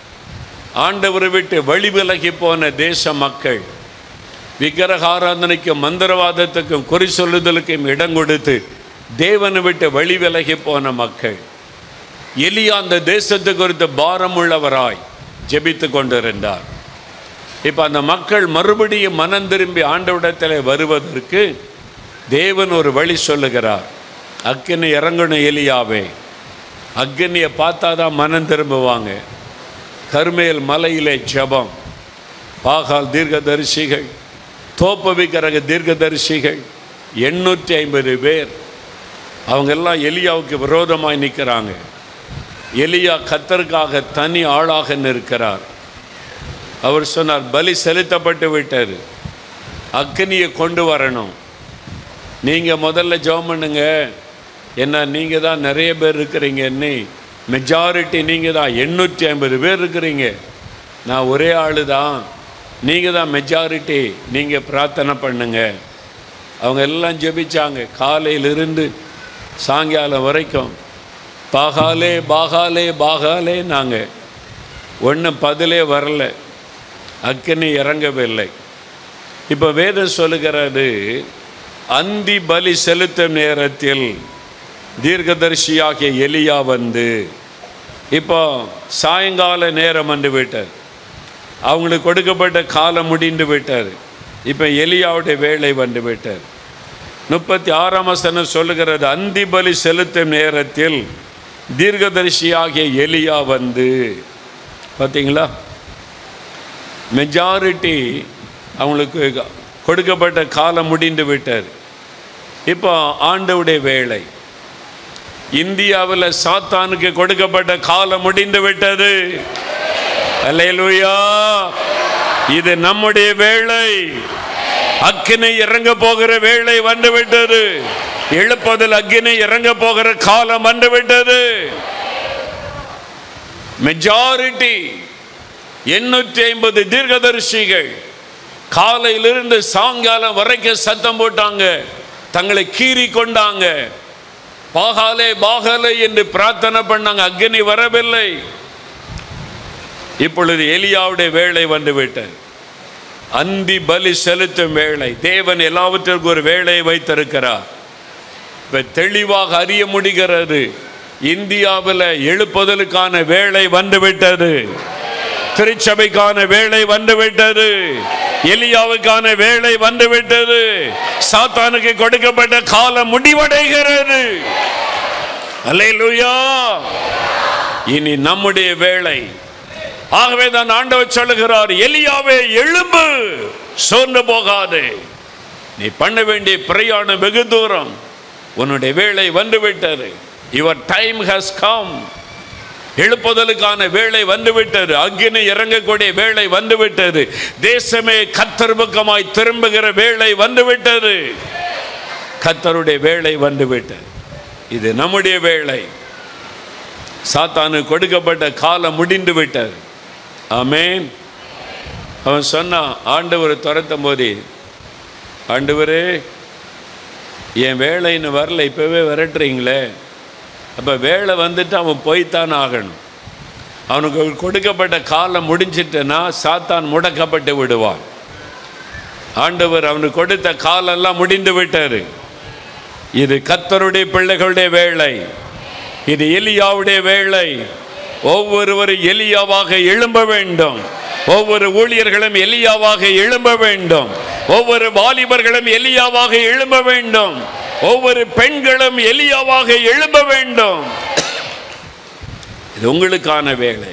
ஆண்டவரை விட்டு வழி விலகி போன தேச மக்கள் விக்கிரகாராதனைக்கும் மந்திரவாதத்துக்கும் குறி சொல்லுதலுக்கும் இடம் கொடுத்து தேவனை விட்டு வழி விலகி போன மக்கள் எலியா அந்த தேசத்து குறித்து பாரம் உள்ளவராய் ஜெபித்து கொண்டிருந்தார் இப்போ அந்த மக்கள் மறுபடியும் மனம் திரும்பி ஆண்டவிடத்தில் வருவதற்கு தேவன் ஒரு வழி சொல்லுகிறார் அக்கினி இறங்கணும் எலியாவே அக்கினியை பார்த்தா தான் மனம் திரும்புவாங்க கருமேல் மலையிலே ஜெபம் பாகால் தீர்க்கதரிசிகள் தோப்பவிக்கிற தீர்க்கதரிசிகள் எண்ணூற்றி ஐம்பது பேர் அவங்க எல்லாம் எலியாவுக்கு விரோதமாய் நிற்கிறாங்க எலியா கத்தருக்காக தனி ஆளாக நிற்கிறார் அவர் சொன்னார் பலி செலுத்தப்பட்டு விட்டார் அக்னியை கொண்டு வரணும் நீங்கள் முதல்ல ஜெபம் பண்ணுங்க என்ன நீங்கள் தான் நிறைய பேர் இருக்கிறீங்க என்ன மெஜாரிட்டி நீங்கள் தான் எண்ணூற்றி ஐம்பது பேர் இருக்கிறீங்க நான் ஒரே ஆள் தான் நீங்கள் தான் மெஜாரிட்டி நீங்கள் பிரார்த்தனை பண்ணுங்க அவங்க எல்லாம் ஜெபிச்சாங்க காலையிலிருந்து சாயங்காலம் வரைக்கும் பாகாலே பாகாலே பாகாலே நாங்கள் ஒன்றும் பதிலே வரல அக்கினி இறங்கவில்லை இப்போ வேதம் சொல்லுகிறது அந்தி பலி செலுத்தும் நேரத்தில் தீர்க்கதரிசியாகிய எலியா வந்து இப்போ சாயங்கால நேரம் வந்து விட்டார் அவங்களுக்கு கொடுக்கப்பட்ட காலம் முடிந்து விட்டார் இப்போ எலியாவுடைய வேலை வந்து விட்டார் முப்பத்தி ஆறாம் வசனம் சொல்லுகிறது அந்தி பலி செலுத்தும் நேரத்தில் தீர்க்கதரிசியாகிய எலியா வந்து பார்த்தீங்களா மெஜாரிட்டி அவங்களுக்கு கொடுக்கப்பட்ட காலம் முடிந்து விட்டார் இப்போ ஆண்டவுடைய வேலை இந்தியாவில் சாத்தானுக்கு கொடுக்கப்பட்ட காலம் முடிந்து விட்டது அல்லேலூயா இது நம்முடைய வேளை அக்கினை இறங்க போகிற வேளை வந்து விட்டது எழுப்பதில் அக்கினை இறங்க போகிற காலம் வந்து விட்டது மெஜாரிட்டி எண்ணூற்றி ஐம்பது தீர்க்கதரிசிகள் காலையிலிருந்து சாயங்காலம் வரைக்கும் சத்தம் போட்டாங்க தங்களை கீறி கொண்டாங்க பாகாலே பாகாலே என்று பிரார்த்தனை பண்ணாங்க அக்னி வரவில்லை இப்பொழுது எலியாவுடைய வேலை வந்து விட்டது அந்தி பலி செலுத்தும் வேளை தேவன் எல்லாவற்றிற்கும் ஒரு வேலையை வைத்திருக்கிறார் இப்ப தெளிவாக அறிய முடிகிறது இந்தியாவில் எழுப்புதலுக்கான வேலை வந்துவிட்டது திருச்சபைக்கான வேலை வந்துவிட்டது எலியாவுக்கான வேலை வந்துவிட்டது சாத்தானுக்கு கொடுக்கப்பட்ட காலம் முடிவடைகிறது அல்லேலூயா இனி நம்முடைய வேலை ஆகவே தான் ஆண்டவர் சொல்லுகிறார் எலியாவே எழும்பு சோர்ந்து போகாதே நீ பண்ண வேண்டிய பிரயாணம் வெகு தூரம் உன்னுடைய வேலை வந்துவிட்டது யுவர் டைம் ஹஸ் கம் எழுப்புதலுக்கான வேலை வந்துவிட்டது அக்னி இறங்கக்கூடிய வேலை வந்துவிட்டது தேசமே கத்தர் பக்கமாய் திரும்புகிற வேலை வந்துவிட்டது கத்தருடைய வேலை வந்துவிட்டது இது நம்முடைய வேலை சாத்தானு கொடுக்கப்பட்ட காலம் முடிந்து விட்டது ஆமேன் அவன் சொன்னான் ஆண்டவர் துரத்தும் போது ஆண்டவரே என் வேலை இன்னும் வரல இப்போவே விரட்டுறீங்களே அப்போ வேலை வந்துட்டு அவன் போய்த்தான் ஆகணும் அவனுக்கு கொடுக்கப்பட்ட காலம் முடிஞ்சிட்டுன்னா சாத்தான் முடக்கப்பட்டு விடுவான் ஆண்டவர் அவனுக்கு கொடுத்த காலெல்லாம் முடிந்து விட்டாரு இது கத்தருடைய பிள்ளைகளுடைய வேலை இது எலியாவுடைய வேலை ஒவ்வொருவரும் எலியாவாக எழும்ப வேண்டும் ஒவ்வொரு ஊழியர்களும் எலியாவாக எழும்ப வேண்டும் ஒவ்வொரு வாலிபர்களும் எலியாவாக எழும்ப வேண்டும் ஒவ்வொரு பெண்களும் எலியாவாக எழும்ப வேண்டும் இது உங்களுக்கான வேலை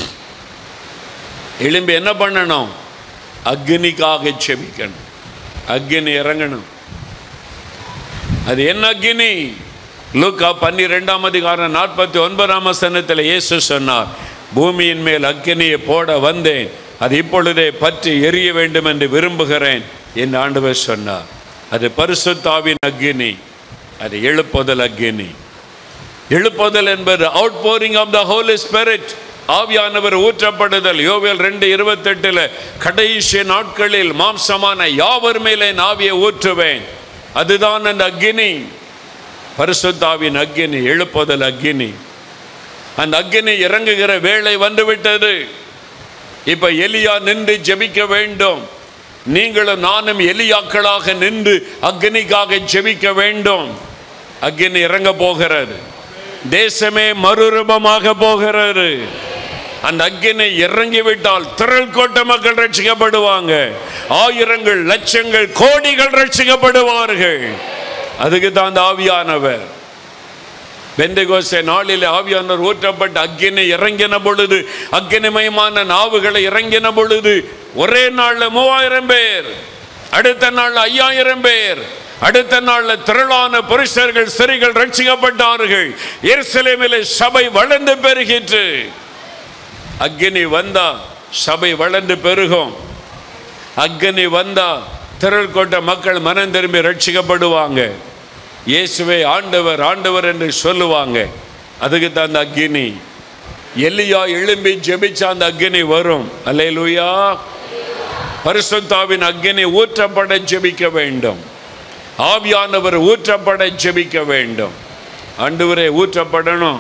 எழும்பி என்ன பண்ணணும் அக்னிக்காக செபிக்கணும் அக்னி இறங்கணும் அது என்ன அக்னி லூக்கா பன்னிரெண்டாம் அதிகாரம் நாற்பத்தி ஒன்பதாம் வசனத்தில் இயேசு சொன்னார் பூமியின் மேல் அக்கினியை போட வந்தேன் அது இப்பொழுதே பற்றி எரிய வேண்டும் என்று விரும்புகிறேன் என்று ஆண்டவர் சொன்னார் அது பரிசுத்தாவின் அக்கினி அது எழுப்புதல் அக்கினி எழுப்புதல் என்பது outpouring of the Holy Spirit ஆவியானவர் ஊற்றப்படுதல் யோவேல் ரெண்டு இருபத்தெட்டுல கடைசி நாட்களில் மாம்சமான யாவர் மேலே என் ஆவியை ஊற்றுவேன் அதுதான் அந்த அக்கினி பரிசுத்தாவின் அக்கினி எழுப்புதல் அக்கினி அந்த அக்கினி இறங்குகிற வேளை வந்துவிட்டது இப்ப எலியா நின்று ஜெபிக்க வேண்டும் நீங்களும் நானும் எலியாக்களாக நின்று அக்னிக்காக ஜெபிக்க வேண்டும் அக்னி இறங்க போகிறது தேசமே மறுரூபமாக போகிறது அந்த அக்கினை இறங்கிவிட்டால் திரள் கோட்ட மக்கள் ரட்சிக்கப்படுவாங்க ஆயிரங்கள் லட்சங்கள் கோடிகள் ரட்சிக்கப்படுவார்கள் அதுக்கு தான் அந்த ஆவியானவர் பெந்தகோசை நாளில் ஆவியானவர் ஊற்றப்பட்ட அக்கினை இறங்கின பொழுது அக்கினிமயமான நாவுகளை இறங்கின பொழுது ஒரே நாள்ல மூவாயிரம் பேர் அடுத்த நாள் ஐயாயிரம் பேர் அடுத்த நாள்ல திரளான புருஷர்கள் ஸ்திரீகள் ரட்சிக்கப்பட்டார்கள் எருசலேமிலே சபை வளர்ந்து பெருகிற்று அக்னி வந்தா சபை வளர்ந்து பெருகும் அக்னி வந்தா திரள் கொண்ட மக்கள் மனம் திரும்பி ரட்சிக்கப்படுவாங்க இயேசுவை ஆண்டவர் ஆண்டவர் என்று சொல்லுவாங்க அதுக்கு தான் அந்த அக்னி எலியா எழும்பி ஜெபிச்ச அந்த அக்னி வரும் அல்லேலூயா பரிசுத்தாவின் அக்னி ஊற்றப்பட ஜெபிக்க வேண்டும் ஆவியானவர் ஊற்றப்பட ஜெபிக்க வேண்டும் ஆண்டவரே ஊற்றப்படணும்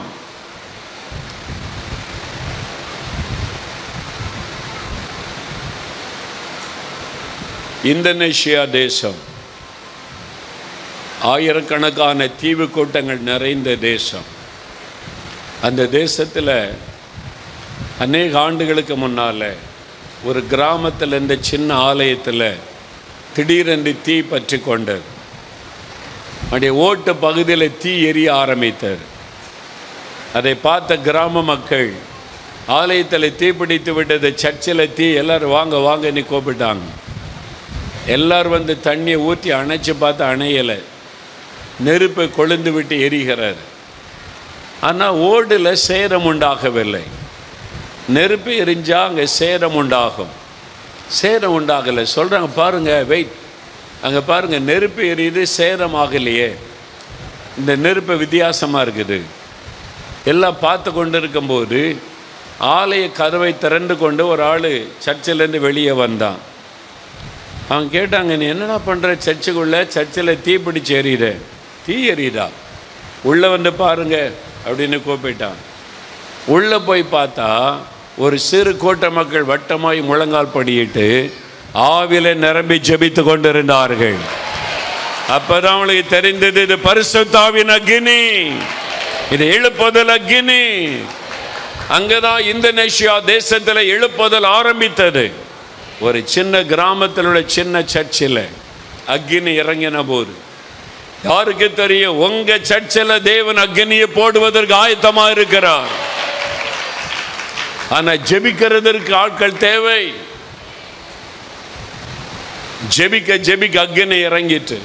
இந்தோனேஷியா தேசம் ஆயிரக்கணக்கான தீவு கூட்டங்கள் நிறைந்த தேசம் அந்த தேசத்தில் அநேக ஆண்டுகளுக்கு முன்னால் ஒரு கிராமத்தில் இருந்த சின்ன ஆலயத்தில் திடீரென்று தீ பற்றி கொண்டது அப்படியே ஓட்டு பகுதியில் தீ எரிய ஆரம்பித்தது அதை பார்த்த கிராம மக்கள் ஆலயத்தில் தீ பிடித்து விட்டது சர்ச்சில் தீ எல்லாரும் வாங்க வாங்க நீ கூப்பிட்டாங்க எல்லாரும் வந்து தண்ணியை ஊற்றி அணைச்சி பார்த்து அணையலை நெருப்பை கொழுந்து விட்டு எரிகிறார் ஆனால் ஓடில் சேரம் உண்டாகவில்லை நெருப்பு எரிஞ்சா அங்கே சேரம் உண்டாகும் சேரம் உண்டாகலை சொல்கிறாங்க பாருங்க வெயிட் அங்கே பாருங்க நெருப்பு எரியுது சேரம் ஆகலையே இந்த நெருப்பு வித்தியாசமாக இருக்குது எல்லாம் பார்த்து கொண்டு இருக்கும்போது ஆலய கதவை திறந்து கொண்டு ஒரு ஆள் சர்ச்சிலேருந்து வெளியே வந்தான் அவன் கேட்டாங்க நீ என்னடா பண்ணுற சர்ச்சுக்குள்ளே சர்ச்சில் தீ பிடிச்சி எரியுத தீ எரியுதா உள்ளே வந்து பாருங்க அப்படின்னு கூப்பிட்டான் உள்ளே போய் பார்த்தா ஒரு சிறு கூட்ட மக்கள் வட்டமாய் முழங்கால் படியிட்டு ஆவில நிரம்பி ஜெபித்து கொண்டிருந்தார்கள் அப்பதான் அவங்களுக்கு தெரிந்தது இது பரிசுத்தாவின் அக்னி இது எழுப்புதல் அக்னி அங்கதான் இந்தோனேஷியா தேசத்தில் எழுப்புதல் ஆரம்பித்தது ஒரு சின்ன கிராமத்தில் உள்ள சின்ன சர்ச்சில் அக்னி இறங்கின போது யாருக்கு தெரியும் உங்க சர்ச்சில் தேவன் அக்னியை போடுவதற்கு ஆயத்தமா இருக்கிறார் ஆனா ஜெபிக்கிறதற்கு ஆட்கள் தேவை ஜெபிக்க ஜெபிக்க அக்னி இறங்கிட்டு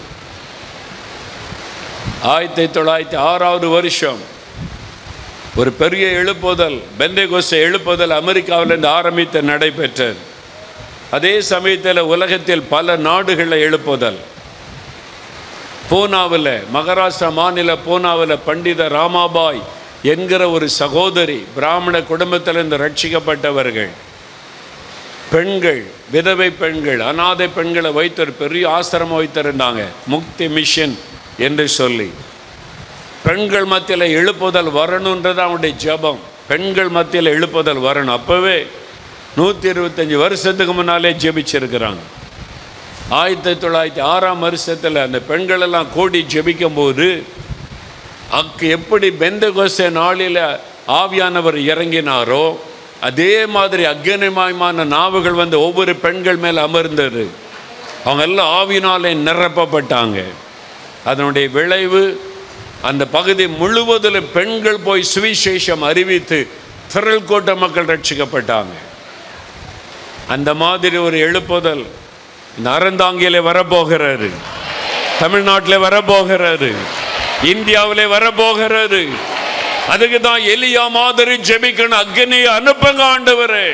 ஆயிரத்தி தொள்ளாயிரத்தி ஆறாவது வருஷம் ஒரு பெரிய எழுப்புதல் பெந்தேகோச எழுப்புதல் அமெரிக்காவிலிருந்து ஆரம்பித்து நடைபெற்றது அதே சமயத்தில் உலகத்தில் பல நாடுகளில் எழுப்புதல் பூனாவில் மகாராஷ்டிரா மாநில பூனாவில் பண்டித ராமாபாய் என்கிற ஒரு சகோதரி பிராமண குடும்பத்திலிருந்து ரட்சிக்கப்பட்டவர்கள் பெண்கள் விதவை பெண்கள் அனாதை பெண்களை வைத்து ஒரு பெரிய ஆசிரமம் வைத்திருந்தாங்க முக்தி மிஷன் என்று சொல்லி பெண்கள் மத்தியில் எழுப்புதல் வரணுன்றது அவனுடைய ஜெபம் பெண்கள் மத்தியில் எழுப்புதல் வரணும் அப்போவே நூற்றி இருபத்தஞ்சி வருஷத்துக்கு முன்னாலே ஜெபிச்சிருக்கிறாங்க ஆயிரத்தி தொள்ளாயிரத்தி ஆறாம் வருஷத்தில் அந்த பெண்கள் எல்லாம் கூடி ஜெபிக்கும் போது அக்கு எப்படி பெந்தகோச நாளில் ஆவியானவர் இறங்கினாரோ அதே மாதிரி அக்னிமயமான நாவுகள் வந்து ஒவ்வொரு பெண்கள் மேல் அமர்ந்தது அவங்க எல்லாம் ஆவினாலே நிரப்பப்பட்டாங்க அதனுடைய விளைவு அந்த பகுதி முழுவதிலும் பெண்கள் போய் சுவிசேஷம் அறிவித்து திரள் கூட்ட மக்கள் ரட்சிக்கப்பட்டாங்க அந்த மாதிரி ஒரு எழுப்புதல் இந்த அறந்தாங்கியிலே வரப்போகிறது தமிழ்நாட்டில் வரப்போகிறது இந்தியாவிலே வரப்போகிறது அதுக்கு தான் எலியா மாதிரி ஜெபிக்கணும் அக்னியை அனுப்புங்க ஆண்டவரே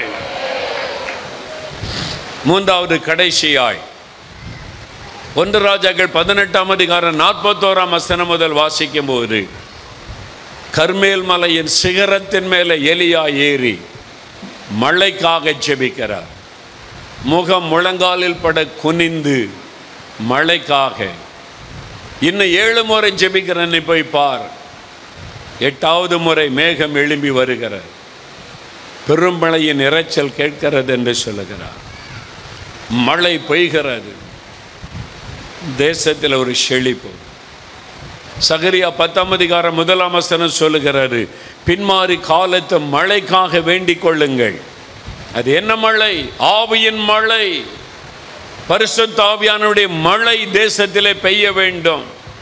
மூன்றாவது கடைசியாய் ஒன்று ராஜாக்கள் பதினெட்டாம் அதிகாரம் நாற்பத்தோராம் வசனம் முதல் வாசிக்கும் போது கர்மேல் மலையின் சிகரத்தின் மேலே எலியா ஏறி மழைக்காக ஜெபிக்கிறார் முகம் முழங்காலில் பட குனிந்து மழைக்காக இன்னும் ஏழு முறை ஜெபிக்கிறேன்னு போய் பார் எட்டாவது முறை மேகம் எழும்பி வருகிறது பெருமழையின் இரைச்சல் கேட்கிறது என்று சொல்லுகிறார் மழை பெய்கிறது தேசத்தில் ஒரு செழிப்பு சகரியா பத்தாம் அதிகாரம் முதலாம் வசனம் சொல்லுகிறாரு பின்மாறி காலத்து மழைக்காக வேண்டிக் கொள்ளுங்கள் அது என்ன மழை ஆவியின் மழை பரிசுத்த ஆவியானுடைய மழை தேசத்திலே பெய்ய வேண்டும்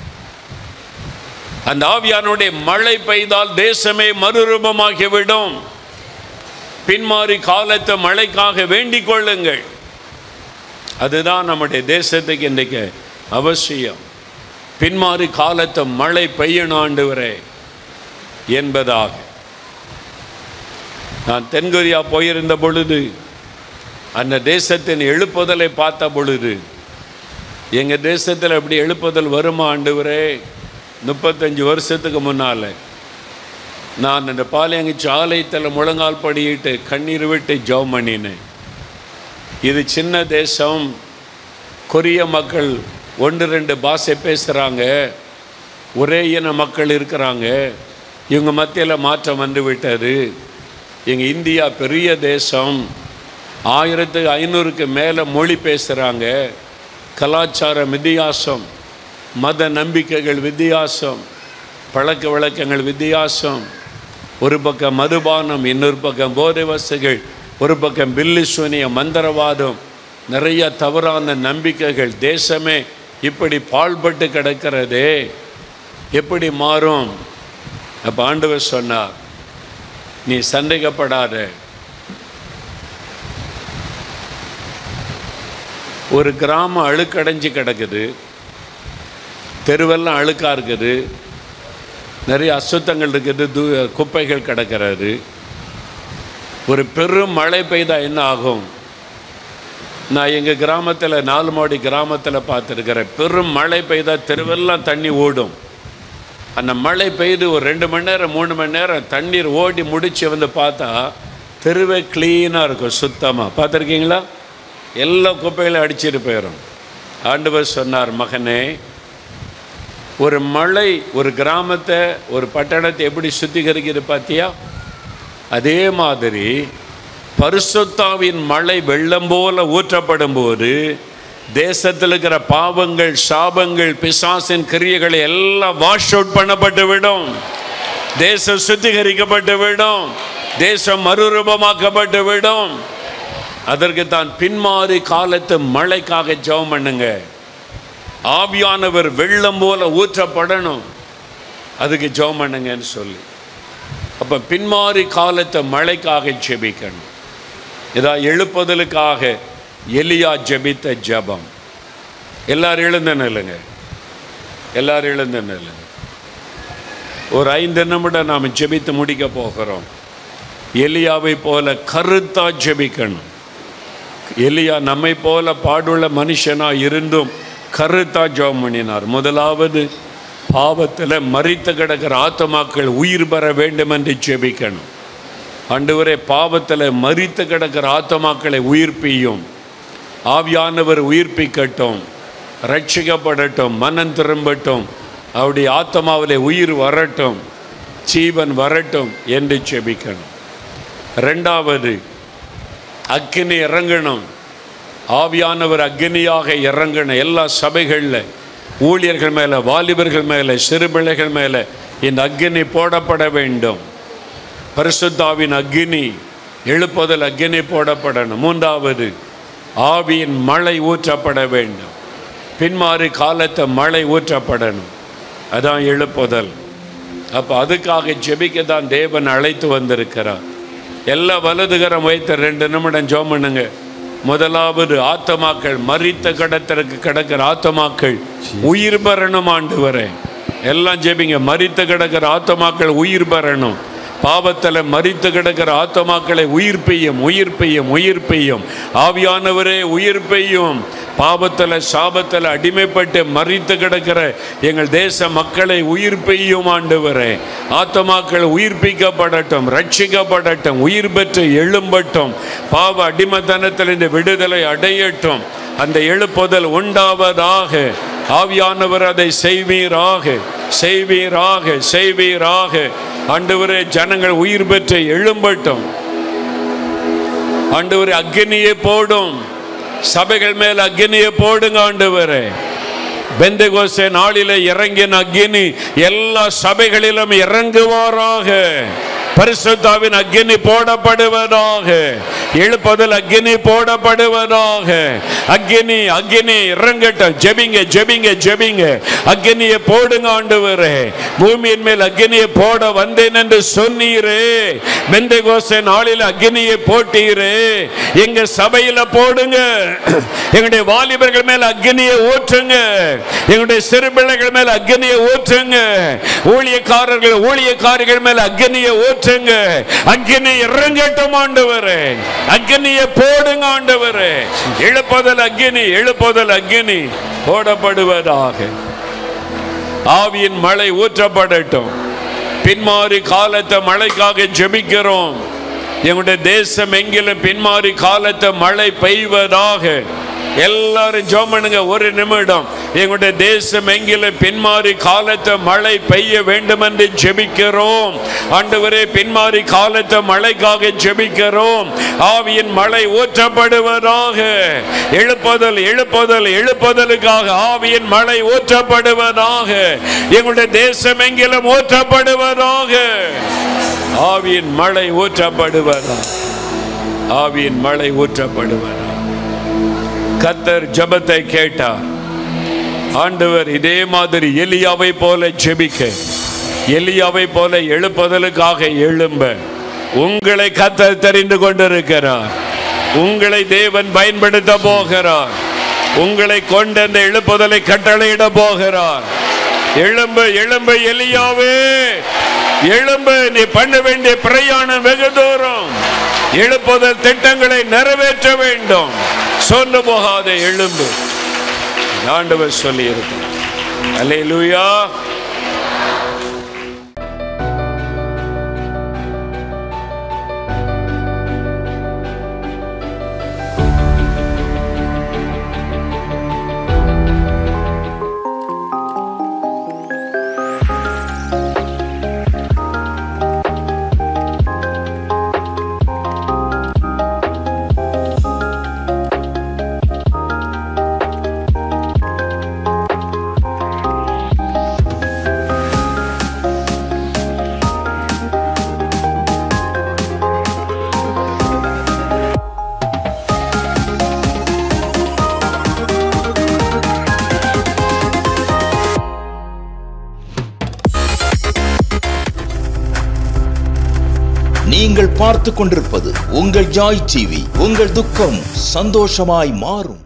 அந்த ஆவியானுடைய மழை பெய்தால் தேசமே மறுரூபமாகிவிடும் பின்மாறி காலத்து மழைக்காக வேண்டிக் கொள்ளுங்கள் அதுதான் நம்முடைய தேசத்துக்கு இன்றைக்கு அவசியம் பின்மாறி காலத்து மழை பெய்யணும் ஆண்டவரே என்பதாக நான் தென்கொரியா போயிருந்த பொழுது அந்த தேசத்தின் எழுப்புதலை பார்த்த பொழுது எங்கள் தேசத்தில் அப்படி எழுப்புதல் வருமா ஆண்டவரே முப்பத்தஞ்சு வருஷத்துக்கு முன்னால் நான் இந்த பாளையங்குச்சி ஆலயத்தில் முழங்கால் படியிட்டு கண்ணீர் விட்டு ஜெபம் பண்ணினேன் இது சின்ன தேசம் கொரிய மக்கள் ஒன்று ரெண்டு பாஷை பேசுகிறாங்க ஒரே இன மக்கள் இருக்கிறாங்க இவங்க மத்தியில் மாற்றம் வந்து விட்டது எங்கள் இந்தியா பெரிய தேசம் ஆயிரத்து ஐநூறுக்கு மேலே மொழி பேசுகிறாங்க கலாச்சாரம் வித்தியாசம் மத நம்பிக்கைகள் வித்தியாசம் பழக்க வழக்கங்கள் வித்தியாசம் ஒரு பக்கம் மதுபானம் இன்னொரு பக்கம் போதை வசதிகள் ஒரு பக்கம் பில்லி சூனிய மந்திரவாதம் நிறைய தவறான நம்பிக்கைகள் தேசமே இப்படி பாழ்பட்டு கிடக்கிறதே எப்படி மாறும் அப்போ ஆண்டவர் சொன்னார் நீ சந்தேகப்படாத ஒரு கிராமம் அழுக்கடைஞ்சு கிடக்குது தெருவெல்லாம் அழுக்காக இருக்குது நிறைய அசுத்தங்கள் இருக்குது தூ குப்பைகள் கிடக்கிறது ஒரு பெரும் மழை பெய்தால் என்ன ஆகும் நான் எங்கள் கிராமத்தில் நாலு மாடி கிராமத்தில் பார்த்துருக்கிறேன் பெரும் மழை பெய்தால் தெருவெல்லாம் தண்ணி ஓடும் அந்த மழை பெய்து ஒரு ரெண்டு மணி நேரம் மூணு மணி நேரம் தண்ணீர் ஓடி முடித்து வந்து பார்த்தா தெருவே க்ளீனாக இருக்கும் சுத்தமாக பார்த்துருக்கீங்களா எல்லா குப்பைகளும் அடிச்சிட்டு போயிடும் ஆண்டவர் சொன்னார் மகனே ஒரு மழை ஒரு கிராமத்தை ஒரு பட்டணத்தை எப்படி சுத்திகரிக்கிறது பார்த்தியா அதே மாதிரி பரிசுத்தாவின் மழை வெள்ளம் போல ஊற்றப்படும் போது தேசத்தில் இருக்கிற பாவங்கள் சாபங்கள் பிசாசின் கிரியைகளை எல்லாம் வாஷ் அவுட் பண்ணப்பட்டு விடும் தேசம் சுத்திகரிக்கப்பட்டு விடும் தேசம் மறுரூபமாக்கப்பட்டு விடும் அதற்கு தான் பின்மாறி காலத்து மழைக்காக ஜெபம் பண்ணுங்க ஆவியானவர் வெள்ளம் போல ஊற்றப்படணும் அதுக்கு ஜெபம் பண்ணுங்கன்னு சொல்லி அப்போ பின்மாறி காலத்தை மழைக்காக ஜெபிக்கணும் இதா எழுப்புதலுக்காக எலியா ஜெபித்த ஜெபம் எல்லாரும் எழுந்த நில்லுங்க எல்லாரும் எழுந்த நில்லுங்க ஒரு ஐந்து நிமிடம் நாம் ஜெபித்து முடிக்க போகிறோம் எலியாவை போல கருத்தா ஜெபிக்கணும் எலியா நம்மை போல பாடுள்ள மனுஷனா இருந்தும் கருத்தா ஜெபம் பண்ணினார் முதலாவது பாவத்தில் மறித்து கிடக்கிற ஆத்மாக்கள் உயிர் பெற வேண்டும் என்று ஜெபிக்கணும் ஆண்டவரே பாவத்தில் மறித்து கிடக்கிற ஆத்மாக்களை உயிர்ப்பியும் ஆவியானவர் உயிர்ப்பிக்கட்டும் ரட்சிக்கப்படட்டும் மனம் திரும்பட்டும் அவருடைய ஆத்மாவிலே உயிர் வரட்டும் ஜீவன் வரட்டும் என்று ஜெபிக்கணும் ரெண்டாவது அக்கினி இறங்கணும் ஆவியானவர் அக்னியாக இறங்கணும் எல்லா சபைகளில் ஊழியர்கள் மேலே வாலிபர்கள் மேலே சிறுபிள்ளைகள் மேலே இந்த அக்னி போடப்பட வேண்டும் பரிசுத்தாவின் அக்னி எழுப்புதல் அக்னி போடப்படணும் மூன்றாவது ஆவியின் மழை ஊற்றப்பட வேண்டும் பின்மாறு காலத்தை மழை ஊற்றப்படணும் அதான் எழுப்புதல் அப்போ அதுக்காக ஜெபிக்க தான் தேவன் அழைத்து வந்திருக்கிறார் எல்லா வலதுகரம் வைத்த ரெண்டு நிமிடம் ஜோம் பண்ணுங்க முதலாவது ஆத்தமாக்கள் மறித்த கடத்திற்கு கிடக்கிற ஆத்தமாக்கள் உயிர் பெறணும் ஆண்டு வரேன் எல்லாம் ஜெபிங்க மறித்து கிடக்கிற ஆத்தமாக்கள் உயிர் பெறணும் பாவத்தில் மறித்து கிடக்கிற ஆத்தமாக்களை உயிர் பெய்யும் உயிர் பெய்யும் உயிர் பெய்யும் ஆவியானவரே உயிர் பெய்யும் பாவத்தில் சாபத்தில் அடிமைப்பட்டு மறித்து கிடக்கிற எங்கள் தேச மக்களை உயிர் பெய்யும் ஆண்டவரே ஆத்தமாக்கள் உயிர்ப்பிக்கப்படட்டும் ரட்சிக்கப்படட்டும் உயிர் பெற்று எழும்பட்டும் பாவ அடிமைத்தனத்தில் இந்த விடுதலை அடையட்டும் அந்த எழுப்புதல் உண்டாவதாக ஆவியானவர் அதை செய்வீராக செய்வீராக செய்வீராக ஆண்டவரே ஜனங்கள் உயிர் பெற்று எழும்பட்டும் ஆண்டவரே அக்னியை போடும் சபைகள் மேல் அக்னியை போடுங்க ஆண்டவரே பெந்தகோசே நாளிலே இறங்கின அக்னி எல்லா சபைகளிலும் இறங்குவாராக பரிசுத்தாவின் அக்னி போடப்படுவதாக எழுப்பதில் அக்னி போடப்படுவதாக அக்னி அக்னி இறங்கட்டும் ஜெபிங்க ஜெபிங்க ஜெபிங்க அக்னியை போடுங்க ஆண்டவரே பூமியின் மேல் அக்னியை போட வந்தேன் என்று சொன்னீரே பெந்தகோசே நாளில் அக்னியை போட்டீரே எங்க சபையில போடுங்க எங்களுடைய வாலிபர்கள் மேல் அக்னியை ஊற்றுங்க எங்களுடைய சிறு பிள்ளைகள் மேல் அக்னியை ஊற்றுங்க ஊழியக்காரர்கள் ஊழியக்காரிகள் மேல் அக்னியை ஊற்றுங்க அக்னி இறங்கட்டும் ஆண்டவரே அக்னியை போடுங்க ஆண்டவரே எழுப்பதல் அக்னி எழுப்பதல் அக்னி போடப்படுவதாக ஆவியின் மழை ஊற்றப்படட்டும் பின்மாறி காலத்தை மழைக்காக ஜெபிக்கிறோம் எங்களுடைய தேசம் எங்கிலும் பின்மாறி காலத்தை மழை பெய்வதாக எல்லாரும் ஜெபம் பண்ணுங்க ஒரு நிமிடம் எங்களுடைய தேசம் எங்கிலும் பின்மாறி காலத்தை மழை பெய்ய வேண்டும் என்று ஜெபிக்கிறோம் ஆண்டவரே பின்மாறி காலத்தை மழைக்காக ஜெபிக்கிறோம் ஆவியின் மழை ஊற்றப்படுவதாக எழுப்புதல் எழுப்புதல் எழுப்புதலுக்காக ஆவியின் மழை ஊற்றப்படுவதாக எங்களுடைய தேசம் எங்கிலும் ஊற்றப்படுவதாக ஆவியின் மழை ஊற்றப்படுவதாக ஆவியின் மழை ஊற்றப்படுவதாக கத்தர் ஜெபத்தை கேட்டார் ஆண்டவர் இதே மாதிரி எலியாவை போல ஜெபிக்க எலியாவை போல எழுப்புதலுக்காக எழும்ப உங்களை கத்தர் தெரிந்து கொண்டிருக்கிறார் உங்களை தேவன் பயன்படுத்த போகிறார் உங்களை கொண்டு அந்த எழுப்புதலை கட்டளையிட போகிறார் எழும்பு எழும்பு எலியாவே எழும்பு நீ பண்ண வேண்டிய பிரயாணம் வெகு தூரம் எழுப்புதல் திட்டங்களை நிறைவேற்ற வேண்டும் சொன்னு போகாத எழும்பு ஆண்டவர் சொல்லி இருக்கு அல்லேலூயா நீங்கள் பார்த்து கொண்டிருப்பது உங்கள் ஜாய் டிவி உங்கள் துக்கம் சந்தோஷமாய் மாறும்